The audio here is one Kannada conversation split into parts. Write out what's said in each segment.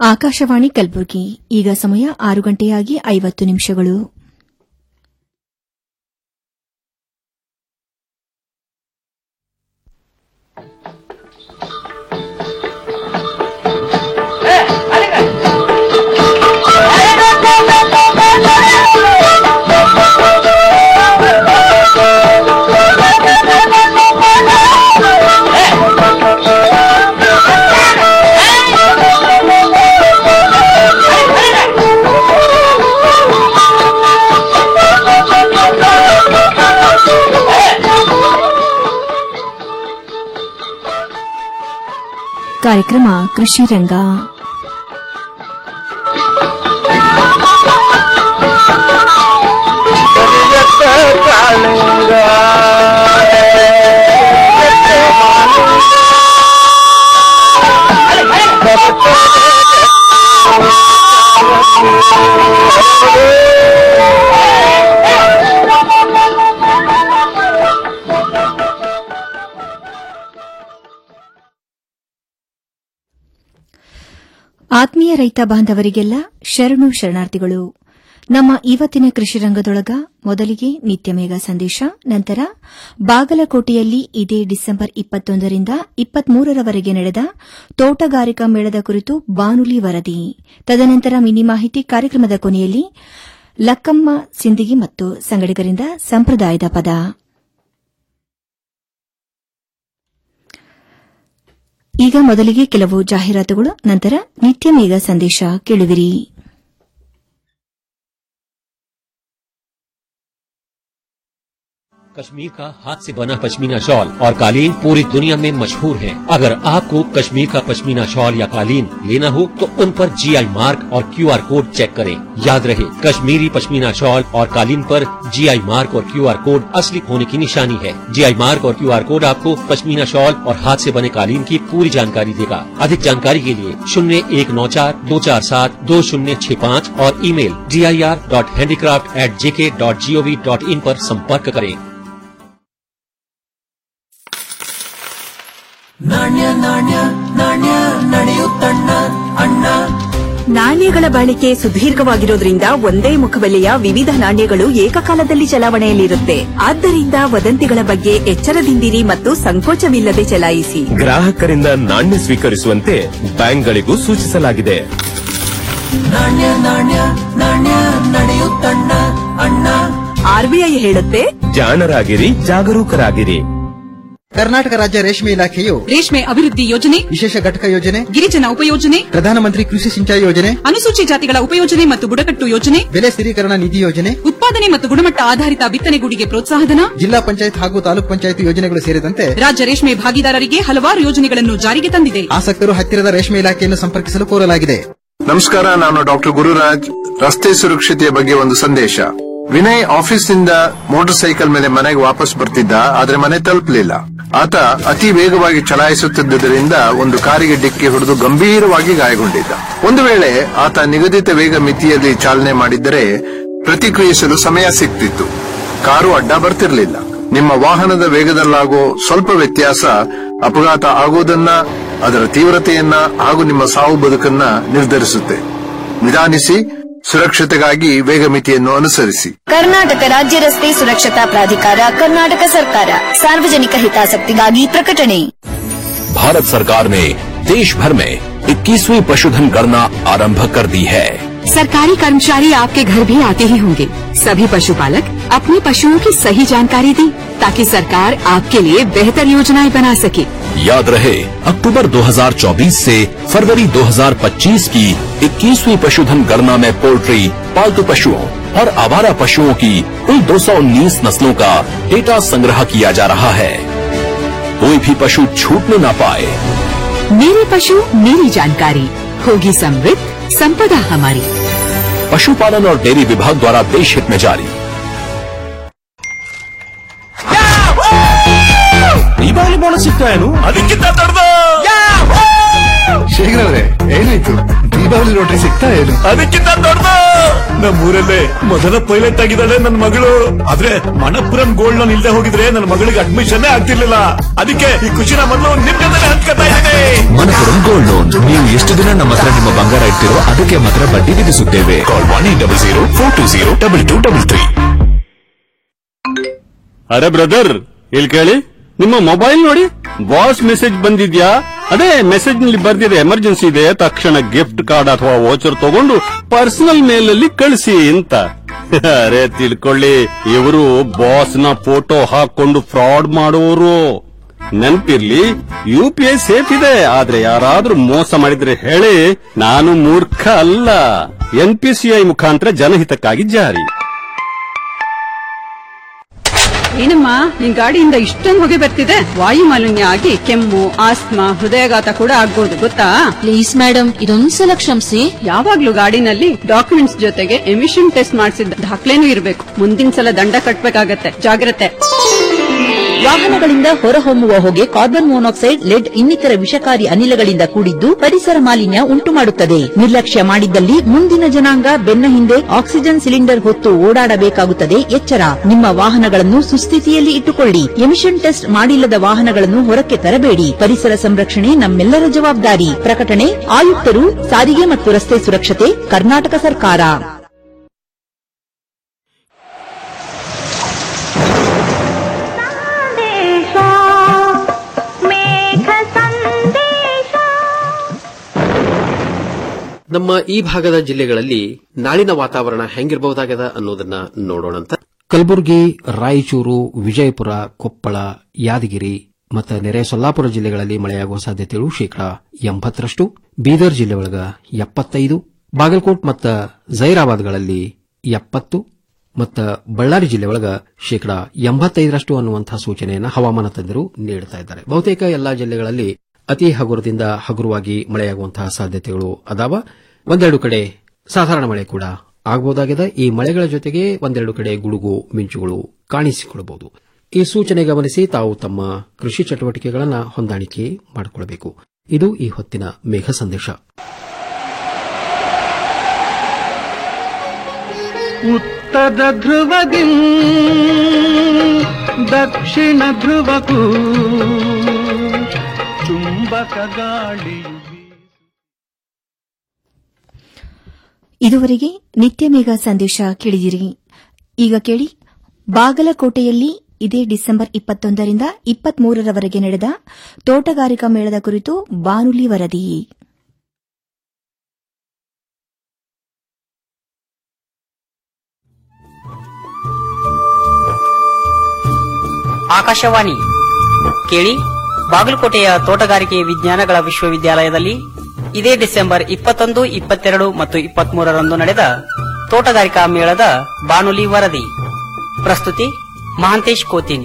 ಆಕಾಶವಾಣಿ ಕಲಬುರಗಿ ಈಗ ಸಮಯ ಆರು ಗಂಟೆಯಾಗಿ ಐವತ್ತು ನಿಮಿಷಗಳು ಕಾರ್ಯಕ್ರಮ ಕೃಷಿ ರಂಗ ಆತ್ಮೀಯ ರೈತ ಬಾಂಧವರಿಗೆಲ್ಲ ಶರಣು ಶರಣಾರ್ಥಿಗಳು ನಮ್ಮ ಇವತ್ತಿನ ಕೃಷಿ ರಂಗದೊಳಗ ಮೊದಲಿಗೆ ನಿತ್ಯಮೇಘ ಸಂದೇಶ ನಂತರ ಬಾಗಲಕೋಟೆಯಲ್ಲಿ ಇದೇ ಡಿಸೆಂಬರ್ ಇಪ್ಪತ್ತೊಂದರಿಂದ ಇಪ್ಪತ್ಮೂರರವರೆಗೆ ನಡೆದ ತೋಟಗಾರಿಕಾ ಮೇಳದ ಕುರಿತು ಬಾನುಲಿ ವರದಿ ತದನಂತರ ಮಿನಿ ಮಾಹಿತಿ ಕಾರ್ಯಕ್ರಮದ ಕೊನೆಯಲ್ಲಿ ಲಕ್ಕಮ್ಮ ಸಿಂದಗಿ ಮತ್ತು ಸಂಗಡಿಗರಿಂದ ಸಂಪ್ರದಾಯದ ಪದ ಈಗ ಮೊದಲಿಗೆ ಕೆಲವು ಜಾಹೀರಾತುಗಳು ನಂತರ ನಿತ್ಯ ಮೇಘ ಸಂದೇಶ ಕೇಳುವಿರಿ कश्मीर का हाथ से बना पश्मीना शॉल और कालीन पूरी दुनिया में मशहूर है अगर आपको कश्मीर का पश्मीना शॉल या कालीन लेना हो तो उन पर जीआई मार्क और क्यूआर कोड चेक करें याद रहे कश्मीरी पश्मीना शॉल और कालीन पर जीआई मार्क और क्यूआर कोड असली होने की निशानी है जीआई मार्क और क्यूआर कोड आपको पश्मीना शॉल और हाथ से बने कालीन की पूरी जानकारी देगा अधिक जानकारी के लिए शून्य एक नौ चार दो चार सात दो शून्य छह पाँच और email G I R dot handicraft at J K dot G O V dot in पर संपर्क करें ನಾಣ್ಯ ನಾಣ್ಯ ನಾಣ್ಯ ನಡೆಯುತ್ತಣ್ಣ ಅಣ್ಣ ನಾಣ್ಯಗಳ ಬಾಳಿಕೆ ಸುದೀರ್ಘವಾಗಿರೋದ್ರಿಂದ ಒಂದೇ ಮುಖಬೆಲೆಯ ವಿವಿಧ ನಾಣ್ಯಗಳು ಏಕಕಾಲದಲ್ಲಿ ಚಲಾವಣೆಯಲ್ಲಿರುತ್ತೆ ಆದ್ದರಿಂದ ವದಂತಿಗಳ ಬಗ್ಗೆ ಎಚ್ಚರದಿಂದಿರಿ ಮತ್ತು ಸಂಕೋಚವಿಲ್ಲದೆ ಚಲಾಯಿಸಿ ಗ್ರಾಹಕರಿಂದ ನಾಣ್ಯ ಸ್ವೀಕರಿಸುವಂತೆ ಬ್ಯಾಂಕ್ಗಳಿಗೂ ಸೂಚಿಸಲಾಗಿದೆ ನಾಣ್ಯ ನಾಣ್ಯ ನಾಣ್ಯ ನಡೆಯುತ್ತಣ್ಣ ಅಣ್ಣ ಆರ್ಬಿಐ ಹೇಳುತ್ತೆ ಜಾಣರಾಗಿರಿ ಜಾಗರೂಕರಾಗಿರಿ ಕರ್ನಾಟಕ ರಾಜ್ಯ ರೇಷ್ಮೆ ಇಲಾಖೆಯು ರೇಷ್ಮೆ ಅಭಿವೃದ್ಧಿ ಯೋಜನೆ ವಿಶೇಷ ಘಟಕ ಯೋಜನೆ ಗಿರಿಜನ ಉಪಯೋಜನೆ ಪ್ರಧಾನಮಂತ್ರಿ ಕೃಷಿ ಸಿಂಚಾಯಿ ಯೋಜನೆ ಅನುಸೂಚಿ ಜಾತಿಗಳ ಉಪಯೋಜನೆ ಮತ್ತು ಬುಡಕಟ್ಟು ಯೋಜನೆ ಬೆಲೆ ಸ್ಥಿರೀಕರಣ ನಿಧಿ ಯೋಜನೆ ಉತ್ಪಾದನೆ ಮತ್ತು ಗುಣಮಟ್ಟ ಆಧಾರಿತ ಬಿತ್ತನೆಗೂಡಿಗೆ ಪ್ರೋತ್ಸಾಹಧನ ಜಿಲ್ಲಾ ಪಂಚಾಯತ್ ಹಾಗೂ ತಾಲೂಕ್ ಪಂಚಾಯತ್ ಯೋಜನೆಗಳು ಸೇರಿದಂತೆ ರಾಜ್ಯ ರೇಷ್ಮೆ ಭಾಗಿದಾರರಿಗೆ ಹಲವಾರು ಯೋಜನೆಗಳನ್ನು ಜಾರಿಗೆ ತಂದಿದೆ ಆಸಕ್ತರು ಹತ್ತಿರದ ರೇಷ್ಮೆ ಇಲಾಖೆಯನ್ನು ಸಂಪರ್ಕಿಸಲು ಕೋರಲಾಗಿದೆ ನಮಸ್ಕಾರ ನಾನು ಡಾಕ್ಟರ್ ಗುರುರಾಜ್ ರಸ್ತೆ ಸುರಕ್ಷತೆಯ ಬಗ್ಗೆ ಒಂದು ಸಂದೇಶ ವಿನಯ್ ಆಫೀಸ್ನಿಂದ ಮೋಟಾರ್ ಸೈಕಲ್ ಮೇಲೆ ಮನೆಗೆ ವಾಪಸ್ ಬರ್ತಿದ್ದ ಆದ್ರೆ ಮನೆ ತಲುಪಲಿಲ್ಲ ಆತ ಅತಿ ವೇಗವಾಗಿ ಚಲಾಯಿಸುತ್ತಿದ್ದುದರಿಂದ ಒಂದು ಕಾರಿಗೆ ಡಿಕ್ಕಿ ಹೊಡೆದು ಗಂಭೀರವಾಗಿ ಗಾಯಗೊಂಡಿದ್ದ ಒಂದು ವೇಳೆ ಆತ ನಿಗದಿತ ವೇಗ ಮಿತಿಯಲ್ಲಿ ಚಾಲನೆ ಮಾಡಿದ್ದರೆ ಪ್ರತಿಕ್ರಿಯಿಸಲು ಸಮಯ ಸಿಗ್ತಿತ್ತು ಕಾರು ಅಡ್ಡ ಬರ್ತಿರ್ಲಿಲ್ಲ ನಿಮ್ಮ ವಾಹನದ ವೇಗದಲ್ಲಾಗೋ ಸ್ವಲ್ಪ ವ್ಯತ್ಯಾಸ ಅಪಘಾತ ಆಗುವುದನ್ನ ಅದರ ತೀವ್ರತೆಯನ್ನ ಹಾಗೂ ನಿಮ್ಮ ಸಾವು ಬದುಕನ್ನ ನಿರ್ಧರಿಸುತ್ತೆ ನಿಧಾನಿಸಿ ಸುರಕ್ಷತೆಗಾಗಿ ವೇಗ ಮಿತಿಯನ್ನು ಅನುಸರಿಸಿ ಕರ್ನಾಟಕ ರಾಜ್ಯ ರಸ್ತೆ ಸುರಕ್ಷತಾ ಪ್ರಾಧಿಕಾರ ಕರ್ನಾಟಕ ಸರ್ಕಾರ ಸಾರ್ವಜನಿಕ ಹಿತಾಸಕ್ತಿಗಾಗಿ ಪ್ರಕಟಣೆ भारत सरकार ने देश भर में 21वीं पशुधन गणना आरंभ कर दी है सरकारी कर्मचारी आपके घर भी आते ही होंगे सभी पशुपालक अपने पशुओं की सही जानकारी दें ताकि सरकार आपके लिए बेहतर योजनाएं बना सके याद रहे अक्टूबर 2024 से फरवरी 2025 की 21वीं पशुधन गणना में पोल्ट्री पालतू पशुओं और आवारा पशुओं की कुल 219 नस्लों का डेटा संग्रह किया जा रहा है कोई भी पशु छूटने ना पाए मेरे पशु मेरी जानकारी होगी समृद्ध संपदा हमारी पशुपालन और डेयरी विभाग द्वारा देश हित में जारी ದೀಪಾವಳಿ ಬೋನಸ್ ಸಿಗ್ತಾ ಏನು ಅದಕ್ಕಿಂತ ದೊಡ್ಡದು ಶೇಖರವ್ರೆ ಏನಾಯ್ತು ದೀಪಾವಳಿ ರೋಟ್ರಿ ಸಿಗ್ತಾ ಏನು ಅದಕ್ಕಿಂತ ದೊಡ್ಡದು ನಮ್ಮೂರಲ್ಲೇ ಮೊದಲ ಪೈಲಟ್ ಆಗಿದ್ದಾಳೆ ನನ್ನ ಮಗಳು ಆದ್ರೆ ಮಣಪುರಂ ಗೋಲ್ಡ್ ಲೋನ್ ಇಲ್ಲದೆ ಹೋಗಿದ್ರೆ ನನ್ನ ಮಗಳಿಗೆ ಅಡ್ಮಿಷನ್ ಆಗ್ತಿರ್ಲಿಲ್ಲ ಅದಕ್ಕೆ ಈ ಖುಷಿನ ಮೊದಲು ನಿಮ್ ಜೊತೆ ಹಂಚ್ಕೊತಾ ಇದ್ದೀನಿ मनपुरम गोल्ड लोन न्यू ಎಷ್ಟು ದಿನ ನಮ್ಮ ಹತ್ರ ನಿಮ್ಮ ಬಂಗಾರ ಇಡ್ತಿರೋ ಅದಕ್ಕೆ ಮಾತ್ರ ಬಡ್ಡಿ ವಿಧಿಸುತ್ತೇವೆ call one eight double zero four two zero double two double three ಅರೆ ಬ್ರದರ್ ಇಲ್ಲಿ ಕೇಳಿ ನಿಮ್ಮ ಮೊಬೈಲ್ ನೋಡಿ ಬಾಸ್ ಮೆಸೇಜ್ ಬಂದಿದ್ಯಾ ಅದೇ ಮೆಸೇಜ್ ನಲ್ಲಿ ಬರ್ದಿದೆ ಎಮರ್ಜೆನ್ಸಿ ಇದೆ ತಕ್ಷಣ ಗಿಫ್ಟ್ ಕಾರ್ಡ್ ಅಥವಾ ವೋಚರ್ ತಗೊಂಡು ಪರ್ಸನಲ್ ಮೇಲ್ ಅಲ್ಲಿ ಕಳಿಸಿ ಅಂತ ಅರೆ ತಿಳ್ಕೊಳ್ಳಿ ಇವರು ಬಾಸ್ ನ ಫೋಟೋ ಹಾಕೊಂಡು ಫ್ರಾಡ್ ಮಾಡುವವರು ನೆನ್ಪಿರ್ಲಿ ಯು ಪಿ ಐ ಸೇಫ್ ಇದೆ ಆದ್ರೆ ಯಾರಾದ್ರೂ ಮೋಸ ಮಾಡಿದ್ರೆ ಹೇಳಿ ನಾನು ಮೂರ್ಖ ಅಲ್ಲ ಎನ್ ಪಿ ಸಿ ಐ ಮುಖಾಂತರ ಜನಹಿತಕ್ಕಾಗಿ ಜಾರಿ ಏನಮ್ಮ ನಿನ್ ಗಾಡಿಯಿಂದ ಇಷ್ಟೊಂದು ಹೊಗೆ ಬರ್ತಿದೆ ವಾಯು ಮಾಲಿನ್ಯ ಆಗಿ ಕೆಮ್ಮು ಆಸ್ತಮಾ ಹೃದಯಾಘಾತ ಕೂಡ ಆಗ್ಬೋದು ಗೊತ್ತಾ ಪ್ಲೀಸ್ ಮೇಡಮ್ ಇದೊಂದ್ಸಲ ಕ್ಷಮಿಸಿ ಯಾವಾಗ್ಲೂ ಗಾಡಿನಲ್ಲಿ ಡಾಕ್ಯುಮೆಂಟ್ಸ್ ಜೊತೆಗೆ ಎಮಿಷನ್ ಟೆಸ್ಟ್ ಮಾಡಿಸಿದ ದಾಖಲೆನೂ ಇರಬೇಕು ಮುಂದಿನ ಸಲ ದಂಡ ಕಟ್ಬೇಕಾಗತ್ತೆ ಜಾಗ್ರತೆ ವಾಹನಗಳಿಂದ ಹೊರಹೊಮ್ಮುವ ಹೊಗೆ ಕಾರ್ಬನ್ ಮೊನಾಕ್ಸೈಡ್ ಲೆಡ್ ಇನ್ನಿತರ ವಿಷಕಾರಿ ಅನಿಲಗಳಿಂದ ಕೂಡಿದ್ದು ಪರಿಸರ ಮಾಲಿನ್ಯ ಉಂಟು ಮಾಡುತ್ತದೆ ನಿರ್ಲಕ್ಷ್ಯ ಮಾಡಿದ್ದಲ್ಲಿ ಮುಂದಿನ ಜನಾಂಗ ಬೆನ್ನ ಹಿಂದೆ ಆಕ್ಸಿಜನ್ ಸಿಲಿಂಡರ್ ಹೊತ್ತು ಓಡಾಡಬೇಕಾಗುತ್ತದೆ ಎಚ್ಚರ ನಿಮ್ಮ ವಾಹನಗಳನ್ನು ಸುಸ್ಥಿತಿಯಲ್ಲಿ ಇಟ್ಟುಕೊಳ್ಳಿ ಎಮಿಷನ್ ಟೆಸ್ಟ್ ಮಾಡಿಲ್ಲದ ವಾಹನಗಳನ್ನು ಹೊರಕ್ಕೆ ತರಬೇಡಿ ಪರಿಸರ ಸಂರಕ್ಷಣೆ ನಮ್ಮೆಲ್ಲರ ಜವಾಬ್ದಾರಿ ಪ್ರಕಟಣೆ ಆಯುಕ್ತರು ಸಾರಿಗೆ ಮತ್ತು ರಸ್ತೆ ಸುರಕ್ಷತೆ ಕರ್ನಾಟಕ ಸರ್ಕಾರ ನಮ್ಮ ಈ ಭಾಗದ ಜಿಲ್ಲೆಗಳಲ್ಲಿ ನಾಳಿನ ವಾತಾವರಣ ಹೆಂಗಿರಬಹುದಾಗದ ಅನ್ನೋದನ್ನ ನೋಡೋಣಂತ ಕಲಬುರಗಿ ರಾಯಚೂರು ವಿಜಯಪುರ ಕೊಪ್ಪಳ ಯಾದಗಿರಿ ಮತ್ತು ನೆರೆ ಸೊಲ್ಲಾಪುರ ಜಿಲ್ಲೆಗಳಲ್ಲಿ ಮಳೆಯಾಗುವ ಸಾಧ್ಯತೆಗಳು ಶೇಕಡಾ ಎಂಬತ್ತರಷ್ಟು ಬೀದರ್ ಜಿಲ್ಲೆ ಒಳಗ ಎಪ್ಪತ್ತೈದು ಬಾಗಲಕೋಟ್ ಮತ್ತು ಜೈರಾಬಾದ್ಗಳಲ್ಲಿ ಎಪ್ಪತ್ತು ಮತ್ತು ಬಳ್ಳಾರಿ ಜಿಲ್ಲೆ ಒಳಗ ಶೇಕಡಾ ಎಂಬತ್ತೈದರಷ್ಟು ಅನ್ನುವಂತಹ ಸೂಚನೆಯನ್ನು ಹವಾಮಾನ ತಜ್ಞರು ನೀಡುತ್ತಾ ಇದ್ದಾರೆ ಬಹುತೇಕ ಎಲ್ಲಾ ಜಿಲ್ಲೆಗಳಲ್ಲಿ ಅತಿ ಹಗುರದಿಂದ ಹಗುರವಾಗಿ ಮಳೆಯಾಗುವಂತಹ ಸಾಧ್ಯತೆಗಳು ಅದಾವ ಒಂದೆರಡು ಕಡೆ ಸಾಧಾರಣ ಮಳೆ ಕೂಡ ಆಗಬಹುದಾಗಿದೆ ಈ ಮಳೆಗಳ ಜೊತೆಗೆ ಒಂದೆರಡು ಕಡೆ ಗುಡುಗು ಮಿಂಚುಗಳು ಕಾಣಿಸಿಕೊಳ್ಳಬಹುದು ಈ ಸೂಚನೆ ಗಮನಿಸಿ ತಾವು ತಮ್ಮ ಕೃಷಿ ಚಟುವಟಿಕೆಗಳನ್ನು ಹೊಂದಾಣಿಕೆ ಮಾಡಿಕೊಳ್ಳಬೇಕು ಇದು ಈ ಹೊತ್ತಿನ ಮೇಘ ಸಂದೇಶ ಉತ್ತರ ಧ್ರುವದಿ ದಕ್ಷಿಣ ಧ್ರುವಕ್ಕೂ ಚುಂಬಕ ಗಾಳಿಯು ಇದುವರೆಗೆ ನಿತ್ಯ ಮೇಘ ಸಂದೇಶ ಕೇಳಿದಿರಿ ಈಗ ಕೇಳಿ ಬಾಗಲಕೋಟೆಯಲ್ಲಿ ಇದೇ ಡಿಸೆಂಬರ್ ಇಪ್ಪತ್ತೊಂದರಿಂದ ಇಪ್ಪತ್ಮೂರರವರೆಗೆ ನಡೆದ ತೋಟಗಾರಿಕಾ ಮೇಳದ ಕುರಿತು ಬಾನುಲಿ ವರದಿ ಆಕಾಶವಾಣಿ ಕೇಳಿ ಬಾಗಲಕೋಟೆಯ ತೋಟಗಾರಿಕೆ ವಿಜ್ಞಾನಗಳ ವಿಶ್ವವಿದ್ಯಾಲಯದಲ್ಲಿ ಇದೇ ಡಿಸೆಂಬರ್ ಇಪ್ಪತ್ತೊಂದು ಇಪ್ಪತ್ತೆರಡು ಮತ್ತು ಇಪ್ಪತ್ಮೂರರಂದು ನಡೆದ ತೋಟಗಾರಿಕಾ ಮೇಳದ ಬಾನುಲಿ ವರದಿ ಪ್ರಸ್ತುತಿ ಮಹಾಂತೇಶ್ ಕೋತಿನ್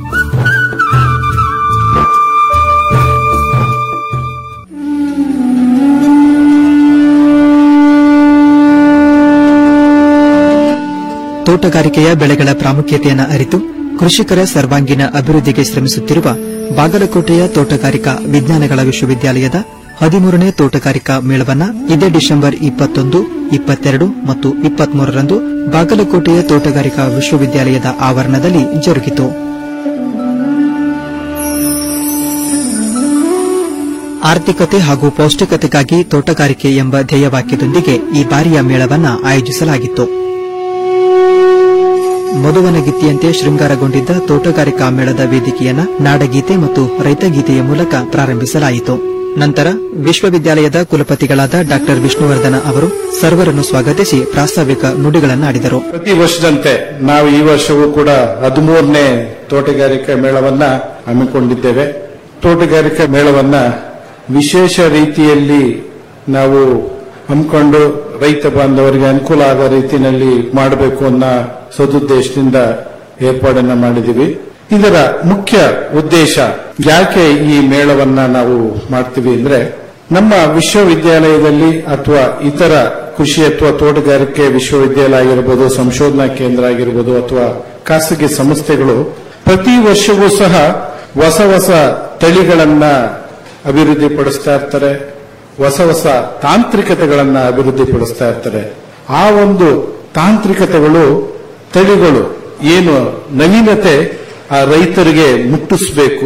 ತೋಟಗಾರಿಕೆಯ ಬೆಳೆಗಳ ಪ್ರಾಮುಖ್ಯತೆಯನ್ನು ಅರಿತು ಕೃಷಿಕರ ಸರ್ವಾಂಗೀಣ ಅಭಿವೃದ್ಧಿಗೆ ಶ್ರಮಿಸುತ್ತಿರುವ ಬಾಗಲಕೋಟೆಯ ತೋಟಗಾರಿಕಾ ವಿಜ್ಞಾನಗಳ ವಿಶ್ವವಿದ್ಯಾಲಯದ ಹದಿಮೂರನೇ ತೋಟಗಾರಿಕಾ ಮೇಳವನ್ನ ಇದೇ ಡಿಸೆಂಬರ್ ಇಪ್ಪತ್ತೊಂದು ಇಪ್ಪತ್ತೆರಡು ಮತ್ತು ಇಪ್ಪತ್ಮೂರರಂದು ಬಾಗಲಕೋಟೆಯ ತೋಟಗಾರಿಕಾ ವಿಶ್ವವಿದ್ಯಾಲಯದ ಆವರಣದಲ್ಲಿ ಜರುಗಿತು ಆರ್ಥಿಕತೆ ಹಾಗೂ ಪೌಷ್ಟಿಕತೆಗಾಗಿ ತೋಟಗಾರಿಕೆ ಎಂಬ ಧ್ಯೇಯವಾಕ್ಯದೊಂದಿಗೆ ಈ ಬಾರಿಯ ಮೇಳವನ್ನ ಆಯೋಜಿಸಲಾಗಿತ್ತು ಮಧುವನಗಿತ್ತಿಯಂತೆ ಶೃಂಗಾರಗೊಂಡಿದ್ದ ತೋಟಗಾರಿಕಾ ಮೇಳದ ವೇದಿಕೆಯನ್ನ ನಾಡಗೀತೆ ಮತ್ತು ರೈತಗೀತೆಯ ಮೂಲಕ ಪ್ರಾರಂಭಿಸಲಾಯಿತು ನಂತರ ವಿಶ್ವವಿದ್ಯಾಲಯದ ಕುಲಪತಿಗಳಾದ ಡಾ ವಿಷ್ಣುವರ್ಧನ ಅವರು ಸರ್ವರನ್ನು ಸ್ವಾಗತಿಸಿ ಪ್ರಾಸ್ತಾವಿಕ ನುಡಿಗಳನ್ನಾಡಿದರು ಪ್ರತಿ ವರ್ಷದಂತೆ ನಾವು ಈ ವರ್ಷವೂ ಕೂಡ ಹದಿಮೂರನೇ ತೋಟಗಾರಿಕೆ ಮೇಳವನ್ನ ಹಮ್ಮಿಕೊಂಡಿದ್ದೇವೆ ತೋಟಗಾರಿಕೆ ಮೇಳವನ್ನ ವಿಶೇಷ ರೀತಿಯಲ್ಲಿ ನಾವು ಹಮ್ಮಿಕೊಂಡು ರೈತ ಬಾಂಧವರಿಗೆ ಅನುಕೂಲ ಆಗೋ ರೀತಿಯಲ್ಲಿ ಮಾಡಬೇಕು ಅನ್ನೋ ಸದುದ್ದೇಶದಿಂದ ಏರ್ಪಾಡನ್ನ ಮಾಡಿದ್ದೀವಿ ಇದರ ಮುಖ್ಯ ಉದ್ದೇಶ ಯಾಕೆ ಈ ಮೇಳವನ್ನ ನಾವು ಮಾಡ್ತೀವಿ ಅಂದ್ರೆ ನಮ್ಮ ವಿಶ್ವವಿದ್ಯಾಲಯದಲ್ಲಿ ಅಥವಾ ಇತರ ಕೃಷಿ ಅಥವಾ ತೋಟಗಾರಿಕೆ ವಿಶ್ವವಿದ್ಯಾಲಯ ಆಗಿರ್ಬೋದು ಸಂಶೋಧನಾ ಕೇಂದ್ರ ಆಗಿರ್ಬೋದು ಅಥವಾ ಖಾಸಗಿ ಸಂಸ್ಥೆಗಳು ಪ್ರತಿ ವರ್ಷವೂ ಸಹ ಹೊಸ ಹೊಸ ತಳಿಗಳನ್ನ ಅಭಿವೃದ್ಧಿಪಡಿಸ್ತಾ ಇರ್ತಾರೆ ಹೊಸ ಹೊಸ ತಾಂತ್ರಿಕತೆಗಳನ್ನ ಅಭಿವೃದ್ಧಿಪಡಿಸ್ತಾ ಇರ್ತಾರೆ ಆ ಒಂದು ತಾಂತ್ರಿಕತೆಗಳು ತಳಿಗಳು ಏನು ನವೀನತೆ ಆ ರೈತರಿಗೆ ಮುಟ್ಟಿಸಬೇಕು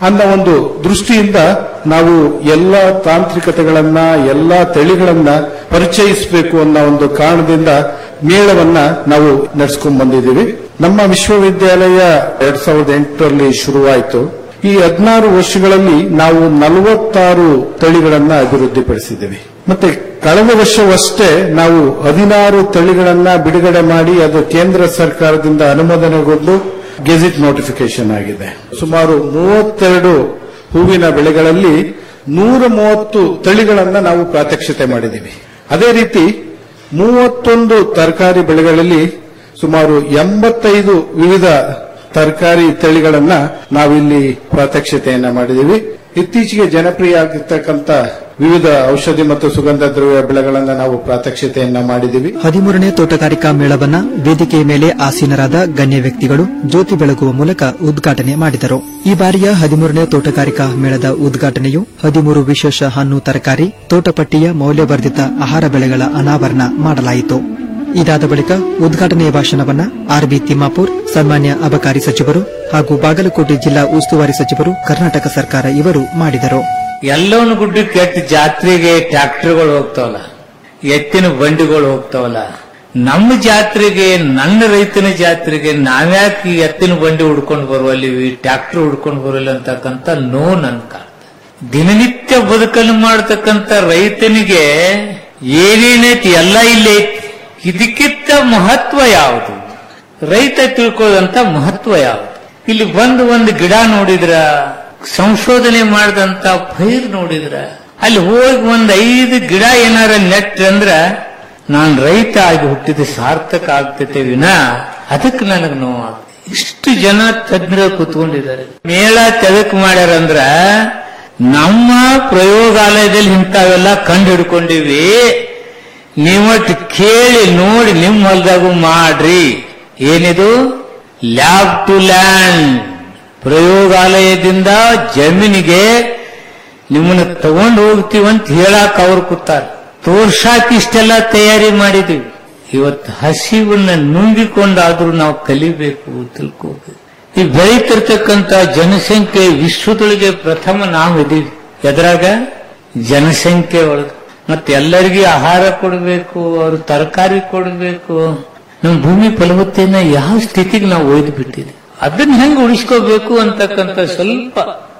ಅನ್ನೋ ಒಂದು ದೃಷ್ಟಿಯಿಂದ ನಾವು ಎಲ್ಲ ತಾಂತ್ರಿಕತೆಗಳನ್ನ ಎಲ್ಲ ತಳಿಗಳನ್ನ ಪರಿಚಯಿಸಬೇಕು ಅನ್ನೋ ಒಂದು ಕಾರಣದಿಂದ ಮೇಳವನ್ನ ನಾವು ನಡೆಸ್ಕೊಂಡ್ ಬಂದಿದ್ದೀವಿ ನಮ್ಮ ವಿಶ್ವವಿದ್ಯಾಲಯ ಎರಡ್ ಸಾವಿರದ ಎಂಟರಲ್ಲಿ ಶುರುವಾಯಿತು ಈ ಹದಿನಾರು ವರ್ಷಗಳಲ್ಲಿ ನಾವು ನಲವತ್ತಾರು ತಳಿಗಳನ್ನ ಅಭಿವೃದ್ಧಿಪಡಿಸಿದ್ದೀವಿ ಮತ್ತೆ ಕಳೆದ ವರ್ಷವಷ್ಟೇ ನಾವು ಹದಿನಾರು ತಳಿಗಳನ್ನ ಬಿಡುಗಡೆ ಮಾಡಿ ಅದು ಕೇಂದ್ರ ಸರ್ಕಾರದಿಂದ ಅನುಮೋದನೆಗೊಂಡು ಗೆಜೆಟ್ ನೋಟಿಫಿಕೇಶನ್ ಆಗಿದೆ ಸುಮಾರು ಮೂವತ್ತೆರಡು ಹೂವಿನ ಬೆಳೆಗಳಲ್ಲಿ ನೂರ ಮೂವತ್ತು ತಳಿಗಳನ್ನ ನಾವು ಪ್ರಾತ್ಯಕ್ಷಿತೆ ಮಾಡಿದ್ದೀವಿ ಅದೇ ರೀತಿ ಮೂವತ್ತೊಂದು ತರಕಾರಿ ಬೆಳೆಗಳಲ್ಲಿ ಸುಮಾರು ಎಂಬತ್ತೈದು ವಿವಿಧ ತರಕಾರಿ ತಳಿಗಳನ್ನ ನಾವಿಲ್ಲಿ ಪ್ರಾತ್ಯಕ್ಷತೆಯನ್ನ ಮಾಡಿದ್ದೀವಿ ಇತ್ತೀಚೆಗೆ ಜನಪ್ರಿಯ ಆಗಿರ್ತಕ್ಕಂಥ ವಿವಿಧ ಔಷಧಿ ಮತ್ತು ಸುಗಂಧ ದ್ರವ್ಯ ಬೆಳೆಗಳನ್ನ ನಾವು ಪ್ರಾತ್ಯಕ್ಷತೆಯನ್ನ ಮಾಡಿದ್ದೀವಿ ಹದಿಮೂರನೇ ತೋಟಗಾರಿಕಾ ಮೇಳವನ್ನ ವೇದಿಕೆಯ ಮೇಲೆ ಆಸೀನರಾದ ಗಣ್ಯ ವ್ಯಕ್ತಿಗಳು ಜ್ಯೋತಿ ಬೆಳಗುವ ಮೂಲಕ ಉದ್ಘಾಟನೆ ಮಾಡಿದರು ಈ ಬಾರಿಯ ಹದಿಮೂರನೇ ತೋಟಗಾರಿಕಾ ಮೇಳದ ಉದ್ಘಾಟನೆಯು ಹದಿಮೂರು ವಿಶೇಷ ಹಣ್ಣು ತರಕಾರಿ ತೋಟಪಟ್ಟಿಯ ಮೌಲ್ಯವರ್ಧಿತ ಆಹಾರ ಬೆಳೆಗಳ ಅನಾವರಣ ಮಾಡಲಾಯಿತು ಇದಾದ ಬಳಿಕ ಉದ್ಘಾಟನೆಯ ಭಾಷಣವನ್ನ ಆರ್ಬಿ ತಿಮ್ಮಾಪುರ್ ಸನ್ಮಾನ್ಯ ಅಬಕಾರಿ ಸಚಿವರು ಹಾಗೂ ಬಾಗಲಕೋಟೆ ಜಿಲ್ಲಾ ಉಸ್ತುವಾರಿ ಸಚಿವರು ಕರ್ನಾಟಕ ಸರ್ಕಾರ ಇವರು ಮಾಡಿದರು ಎಲ್ಲವನ್ನ ಗುಡ್ಡ ಕೆಟ್ಟ ಜಾತ್ರೆಗೆ ಟ್ರ್ಯಾಕ್ಟರ್ಗಳು ಹೋಗ್ತಾವಲ್ಲ ಎತ್ತಿನ ಬಂಡಿಗಳು ಹೋಗ್ತಾವಲ್ಲ ನಮ್ಮ ಜಾತ್ರೆಗೆ ನನ್ನ ರೈತನ ಜಾತ್ರೆಗೆ ನಾವ್ಯಾಕೆ ಈ ಎತ್ತಿನ ಬಂಡಿ ಹುಡ್ಕೊಂಡು ಬರುವಲ್ಲಿ ಟ್ರ್ಯಾಕ್ಟರ್ ಹುಡ್ಕೊಂಡು ಬರುವಲ್ಲಿ ಅಂತಕ್ಕಂಥ ನೋ ನನ್ ಕಾಡ್ತ ದಿನನಿತ್ಯ ಬದುಕನ್ನು ಮಾಡತಕ್ಕಂಥ ರೈತನಿಗೆ ಏನೇನೈತಿ ಎಲ್ಲ ಇಲ್ಲೇ ಐತಿ ಇದಕ್ಕಿಂತ ಮಹತ್ವ ಯಾವುದು ರೈತ ತಿಳ್ಕೊಳ್ಳೋದಂತ ಮಹತ್ವ ಯಾವುದು ಇಲ್ಲಿ ಬಂದು ಒಂದು ಗಿಡ ನೋಡಿದ್ರ ಸಂಶೋಧನೆ ಮಾಡಿದಂತ ಪೈರ್ ನೋಡಿದ್ರ ಅಲ್ಲಿ ಹೋಗಿ ಒಂದ್ ಐದು ಗಿಡ ಏನಾರ ನೆಟ್ ಅಂದ್ರ ನಾನ್ ರೈತ ಆಗಿ ಹುಟ್ಟಿದ ಸಾರ್ಥಕ ಆಗ್ತೈತೆ ವಿನ ಅದಕ್ಕೆ ನನಗೆ ನೋವು ಇಷ್ಟು ಜನ ತಜ್ಞರು ಕುತ್ಕೊಂಡಿದ್ದಾರೆ ಮೇಳ ತೆದಕ್ ಮಾಡ್ಯಾರಂದ್ರ ನಮ್ಮ ಪ್ರಯೋಗಾಲಯದಲ್ಲಿ ಇಂಥವೆಲ್ಲ ಕಂಡು ಹಿಡ್ಕೊಂಡಿವಿ ನೀವಟ್ಟು ಕೇಳಿ ನೋಡಿ ನಿಮ್ಮ ಹೊಲದಾಗೂ ಮಾಡ್ರಿ ಏನಿದು ಲ್ಯಾಬ್ ಟು ಲ್ಯಾಂಡ್ ಪ್ರಯೋಗಾಲಯದಿಂದ ಜಮೀನಿಗೆ ನಿಮ್ಮನ್ನ ತಗೊಂಡು ಹೋಗ್ತೀವಂತ ಹೇಳಾಕ ಅವ್ರು ಕೂತಾರೆ ತೋರ್ಸಾಕ್ ಇಷ್ಟೆಲ್ಲ ತಯಾರಿ ಮಾಡಿದ್ವಿ ಇವತ್ತು ಹಸಿವನ್ನ ನುಂಗಿಕೊಂಡಾದ್ರೂ ನಾವು ಕಲಿಬೇಕು ತಿಳ್ಕೋಬೇಕು ಈ ಬೆಳೀತಿರ್ತಕ್ಕಂಥ ಜನಸಂಖ್ಯೆ ವಿಶ್ವದೊಳಗೆ ಪ್ರಥಮ ನಾವು ಇದೀವಿ ಎದ್ರಾಗ ಜನಸಂಖ್ಯೆ ಒಳಗೆ ಮತ್ತೆ ಎಲ್ಲರಿಗೂ ಆಹಾರ ಕೊಡಬೇಕು ಅವ್ರು ತರಕಾರಿ ಕೊಡಬೇಕು ನಮ್ಮ ಭೂಮಿ ಫಲವತ್ತೆಯನ್ನ ಯಾವ ಸ್ಥಿತಿಗೆ ನಾವು ಒಯ್ದು ಬಿಟ್ಟಿದೆ ಅದನ್ನ ಹೆಂಗ್ ಉಳಿಸ್ಕೋಬೇಕು ಅಂತಕ್ಕಂಥ ಸ್ವಲ್ಪ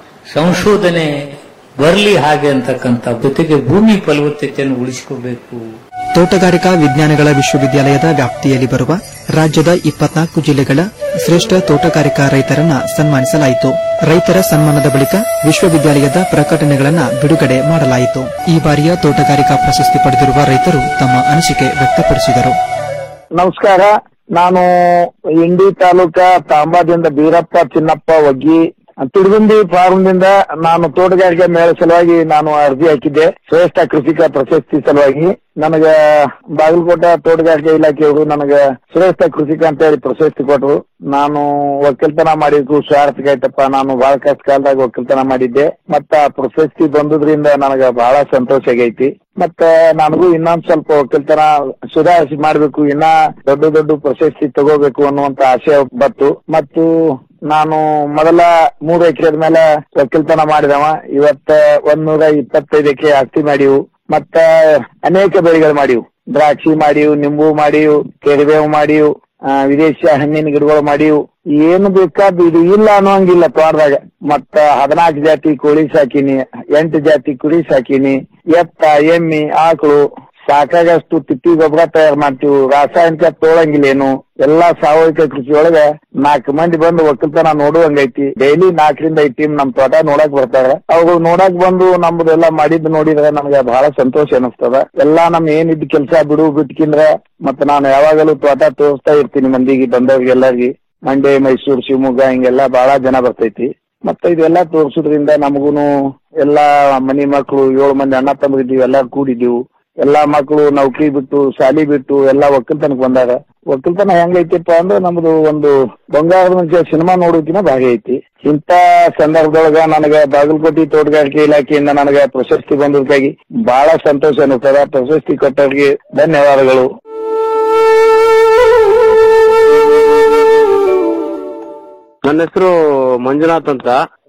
ಸಂಶೋಧನೆ ಬರಲಿ ಹಾಗೆ ಅಂತಕ್ಕಂಥ ಜೊತೆಗೆ ಭೂಮಿ ಫಲವತ್ತತೆಯನ್ನು ಉಳಿಸ್ಕೋಬೇಕು ತೋಟಗಾರಿಕಾ ವಿಜ್ಞಾನಗಳ ವಿಶ್ವವಿದ್ಯಾಲಯದ ವ್ಯಾಪ್ತಿಯಲ್ಲಿ ಬರುವ ರಾಜ್ಯದ ಇಪ್ಪತ್ನಾಲ್ಕು ಜಿಲ್ಲೆಗಳ ಶ್ರೇಷ್ಠ ತೋಟಗಾರಿಕಾ ರೈತರನ್ನ ಸನ್ಮಾನಿಸಲಾಯಿತು ರೈತರ ಸನ್ಮಾನದ ಬಳಿಕ ವಿಶ್ವವಿದ್ಯಾಲಯದ ಪ್ರಕಟಣೆಗಳನ್ನ ಬಿಡುಗಡೆ ಮಾಡಲಾಯಿತು ಈ ಬಾರಿಯ ತೋಟಗಾರಿಕಾ ಪ್ರಶಸ್ತಿ ಪಡೆದಿರುವ ರೈತರು ತಮ್ಮ ಅನಿಸಿಕೆ ವ್ಯಕ್ತಪಡಿಸಿದರು ನಮಸ್ಕಾರ ನಾನು ಇಂಡಿ ತಾಲೂಕ ತಾಂಬಾದಿಂದ ಬೀರಪ್ಪ ಚಿನ್ನಪ್ಪ ಒಗ್ಗಿ ತಿರುಗುಂದಿ ಫಾರ್ಮ್ದಿಂದ ನಾನು ತೋಟಗಾರಿಕೆ ಮೇಳ ಸಲುವಾಗಿ ನಾನು ಅರ್ಜಿ ಹಾಕಿದ್ದೆ ಶ್ರೇಷ್ಠ ಕೃಷಿಕ ಪ್ರಶಸ್ತಿ ಸಲುವಾಗಿ ನನಗ ಬಾಗಲಕೋಟೆ ತೋಟಗಾರಿಕೆ ಇಲಾಖೆಯವರು ನನಗ ಶ್ರೇಷ್ಠ ಕೃಷಿಕ ಅಂತ ಹೇಳಿ ಪ್ರಶಸ್ತಿ ಕೊಟ್ಟರು ನಾನು ಒಕ್ಕಲ್ತನ ಮಾಡಿದ್ದು ಸ್ವಾರ್ಥಕ ಆಯ್ತಪ್ಪ ನಾನು ಬಹಳ ಕಷ್ಟ ಕಾಲದಾಗ ಒಕ್ಕಲ್ತನ ಮಾಡಿದ್ದೆ ಮತ್ತ ಆ ಪ್ರಶಸ್ತಿ ಬಂದುದ್ರಿಂದ ನನಗ ಬಹಳ ಸಂತೋಷ ಆಗೈತಿ ಮತ್ತ ನನಗೂ ಇನ್ನೊಂದ್ ಸ್ವಲ್ಪ ಒಕ್ಕಲ್ತನ ಸುಧಾರಿಸಿ ಮಾಡ್ಬೇಕು ಇನ್ನ ದೊಡ್ಡ ದೊಡ್ಡ ಪ್ರಶಸ್ತಿ ತಗೋಬೇಕು ಅನ್ನುವಂತ ಆಸೆ ಬತ್ತು ಮತ್ತು ನಾನು ಮೊದಲ ಮೂರು ಎಕರೆ ಮೇಲೆ ಒಕ್ಕಲ್ತನ ಮಾಡಿದವ ಇವತ್ತ ಒಂದ್ನೂರ ಇಪ್ಪತ್ತೈದು ಎಕರೆ ಹತ್ತಿ ಮಾಡಿವು ಮತ್ತ ಅನೇಕ ಬೆಳೆಗಳು ಮಾಡಿವು ದ್ರಾಕ್ಷಿ ಮಾಡಿವು ನಿಂಬು ಮಾಡಿವು ಕೆರಿಬೇವು ಮಾಡಿವು ಆ, ವಿದೇಶಿ ಹಣ್ಣಿನ ಗಿಡಗಳು ಮಾಡಿವು ಏನು ಬೇಕಾದ್ದು ಇದು ಇಲ್ಲ ಅನ್ನೋಂಗಿಲ್ಲ ತೋಟದಾಗ ಮತ್ತ ಹದಿನಾಲ್ಕು ಜಾತಿ ಕೋಳಿ ಸಾಕಿನಿ ಎಂಟು ಜಾತಿ ಕುರಿ ಸಾಕಿನಿ ಎತ್ತ ಎಮ್ಮಿ ಆಕಳು ಸಾಕಾಗಷ್ಟು ತಿಪ್ಪಿ ಗೊಬ್ಬರ ತಯಾರು ಮಾಡ್ತೀವಿ ರಾಸಾಯನಿಕ ತೋಳಂಗಿಲ್ಲೇನು ಎಲ್ಲಾ ಸಾವಯವಿಕ ಕೃಷಿ ಒಳಗ ನಾಲ್ಕು ಮಂದಿ ಬಂದು ಒಕ್ಕಲ್ತನ ನೋಡುವಂಗೈತಿ ಡೈಲಿ ನಾಲ್ಕರಿಂದ ಐದು ಟೀಮ್ ನಮ್ ತೋಟ ನೋಡಕ್ ಬರ್ತಾರ ಅವುಗಳು ನೋಡಕ್ ಬಂದು ನಮ್ದೆಲ್ಲ ಮಾಡಿದ್ ನೋಡಿದ್ರೆ ನಮ್ಗೆ ಬಹಳ ಸಂತೋಷ ಅನಿಸ್ತದ ಎಲ್ಲಾ ನಮ್ ಏನಿದ್ ಕೆಲಸ ಬಿಡು ಬಿಟ್ಕಿಂದ್ರ ಮತ್ತ ನಾನು ಯಾವಾಗಲೂ ತೋಟ ತೋರಿಸ್ತಾ ಇರ್ತೀನಿ ಮಂದಿಗೆ ಬಂದವ್ರಿಗೆ ಎಲ್ಲರಿಗೆ ಮಂಡ್ಯ ಮೈಸೂರು ಶಿವಮೊಗ್ಗ ಹಿಂಗೆಲ್ಲ ಬಹಳ ಜನ ಬರ್ತೈತಿ ಮತ್ತೆ ಇದೆಲ್ಲ ತೋರ್ಸೋದ್ರಿಂದ ನಮಗೂನು ಎಲ್ಲಾ ಮನಿ ಮಕ್ಕಳು ಏಳು ಮಂದಿ ಅಣ್ಣ ತಮ್ಮರಿದ್ದೀವಿ ಎಲ್ಲ ಕೂಡಿದ್ದೀವಿ ಎಲ್ಲಾ ಮಕ್ಕಳು ನೌಕರಿ ಬಿಟ್ಟು ಶಾಲಿ ಬಿಟ್ಟು ಎಲ್ಲಾ ಒಕ್ಕಲ್ತನಕ್ ಬಂದಾಗ ಒಕ್ಕಲ್ತನ ಹೆಂಗೈತಿಪ್ಪ ಅಂದ್ರೆ ನಮ್ದು ಒಂದು ಬಂಗಾರದ ಮುಂಚೆ ಸಿನಿಮಾ ನೋಡೋಕಿನ ಭಾಗ ಐತಿ ಇಂತ ಸಂದರ್ಭದೊಳಗ ನನಗ ಬಾಗಲಕೋಟೆ ತೋಟಗಾರಿಕೆ ಇಲಾಖೆಯಿಂದ ನನಗ ಪ್ರಶಸ್ತಿ ಬಂದದಕ್ಕಾಗಿ ಬಹಳ ಸಂತೋಷ ಅನಿಸ್ತದ ಪ್ರಶಸ್ತಿ ಕೊಟ್ಟವ್ರಿಗೆ ಧನ್ಯವಾದಗಳು ನನ್ನ ಹೆಸರು ಮಂಜುನಾಥ್ ಅಂತ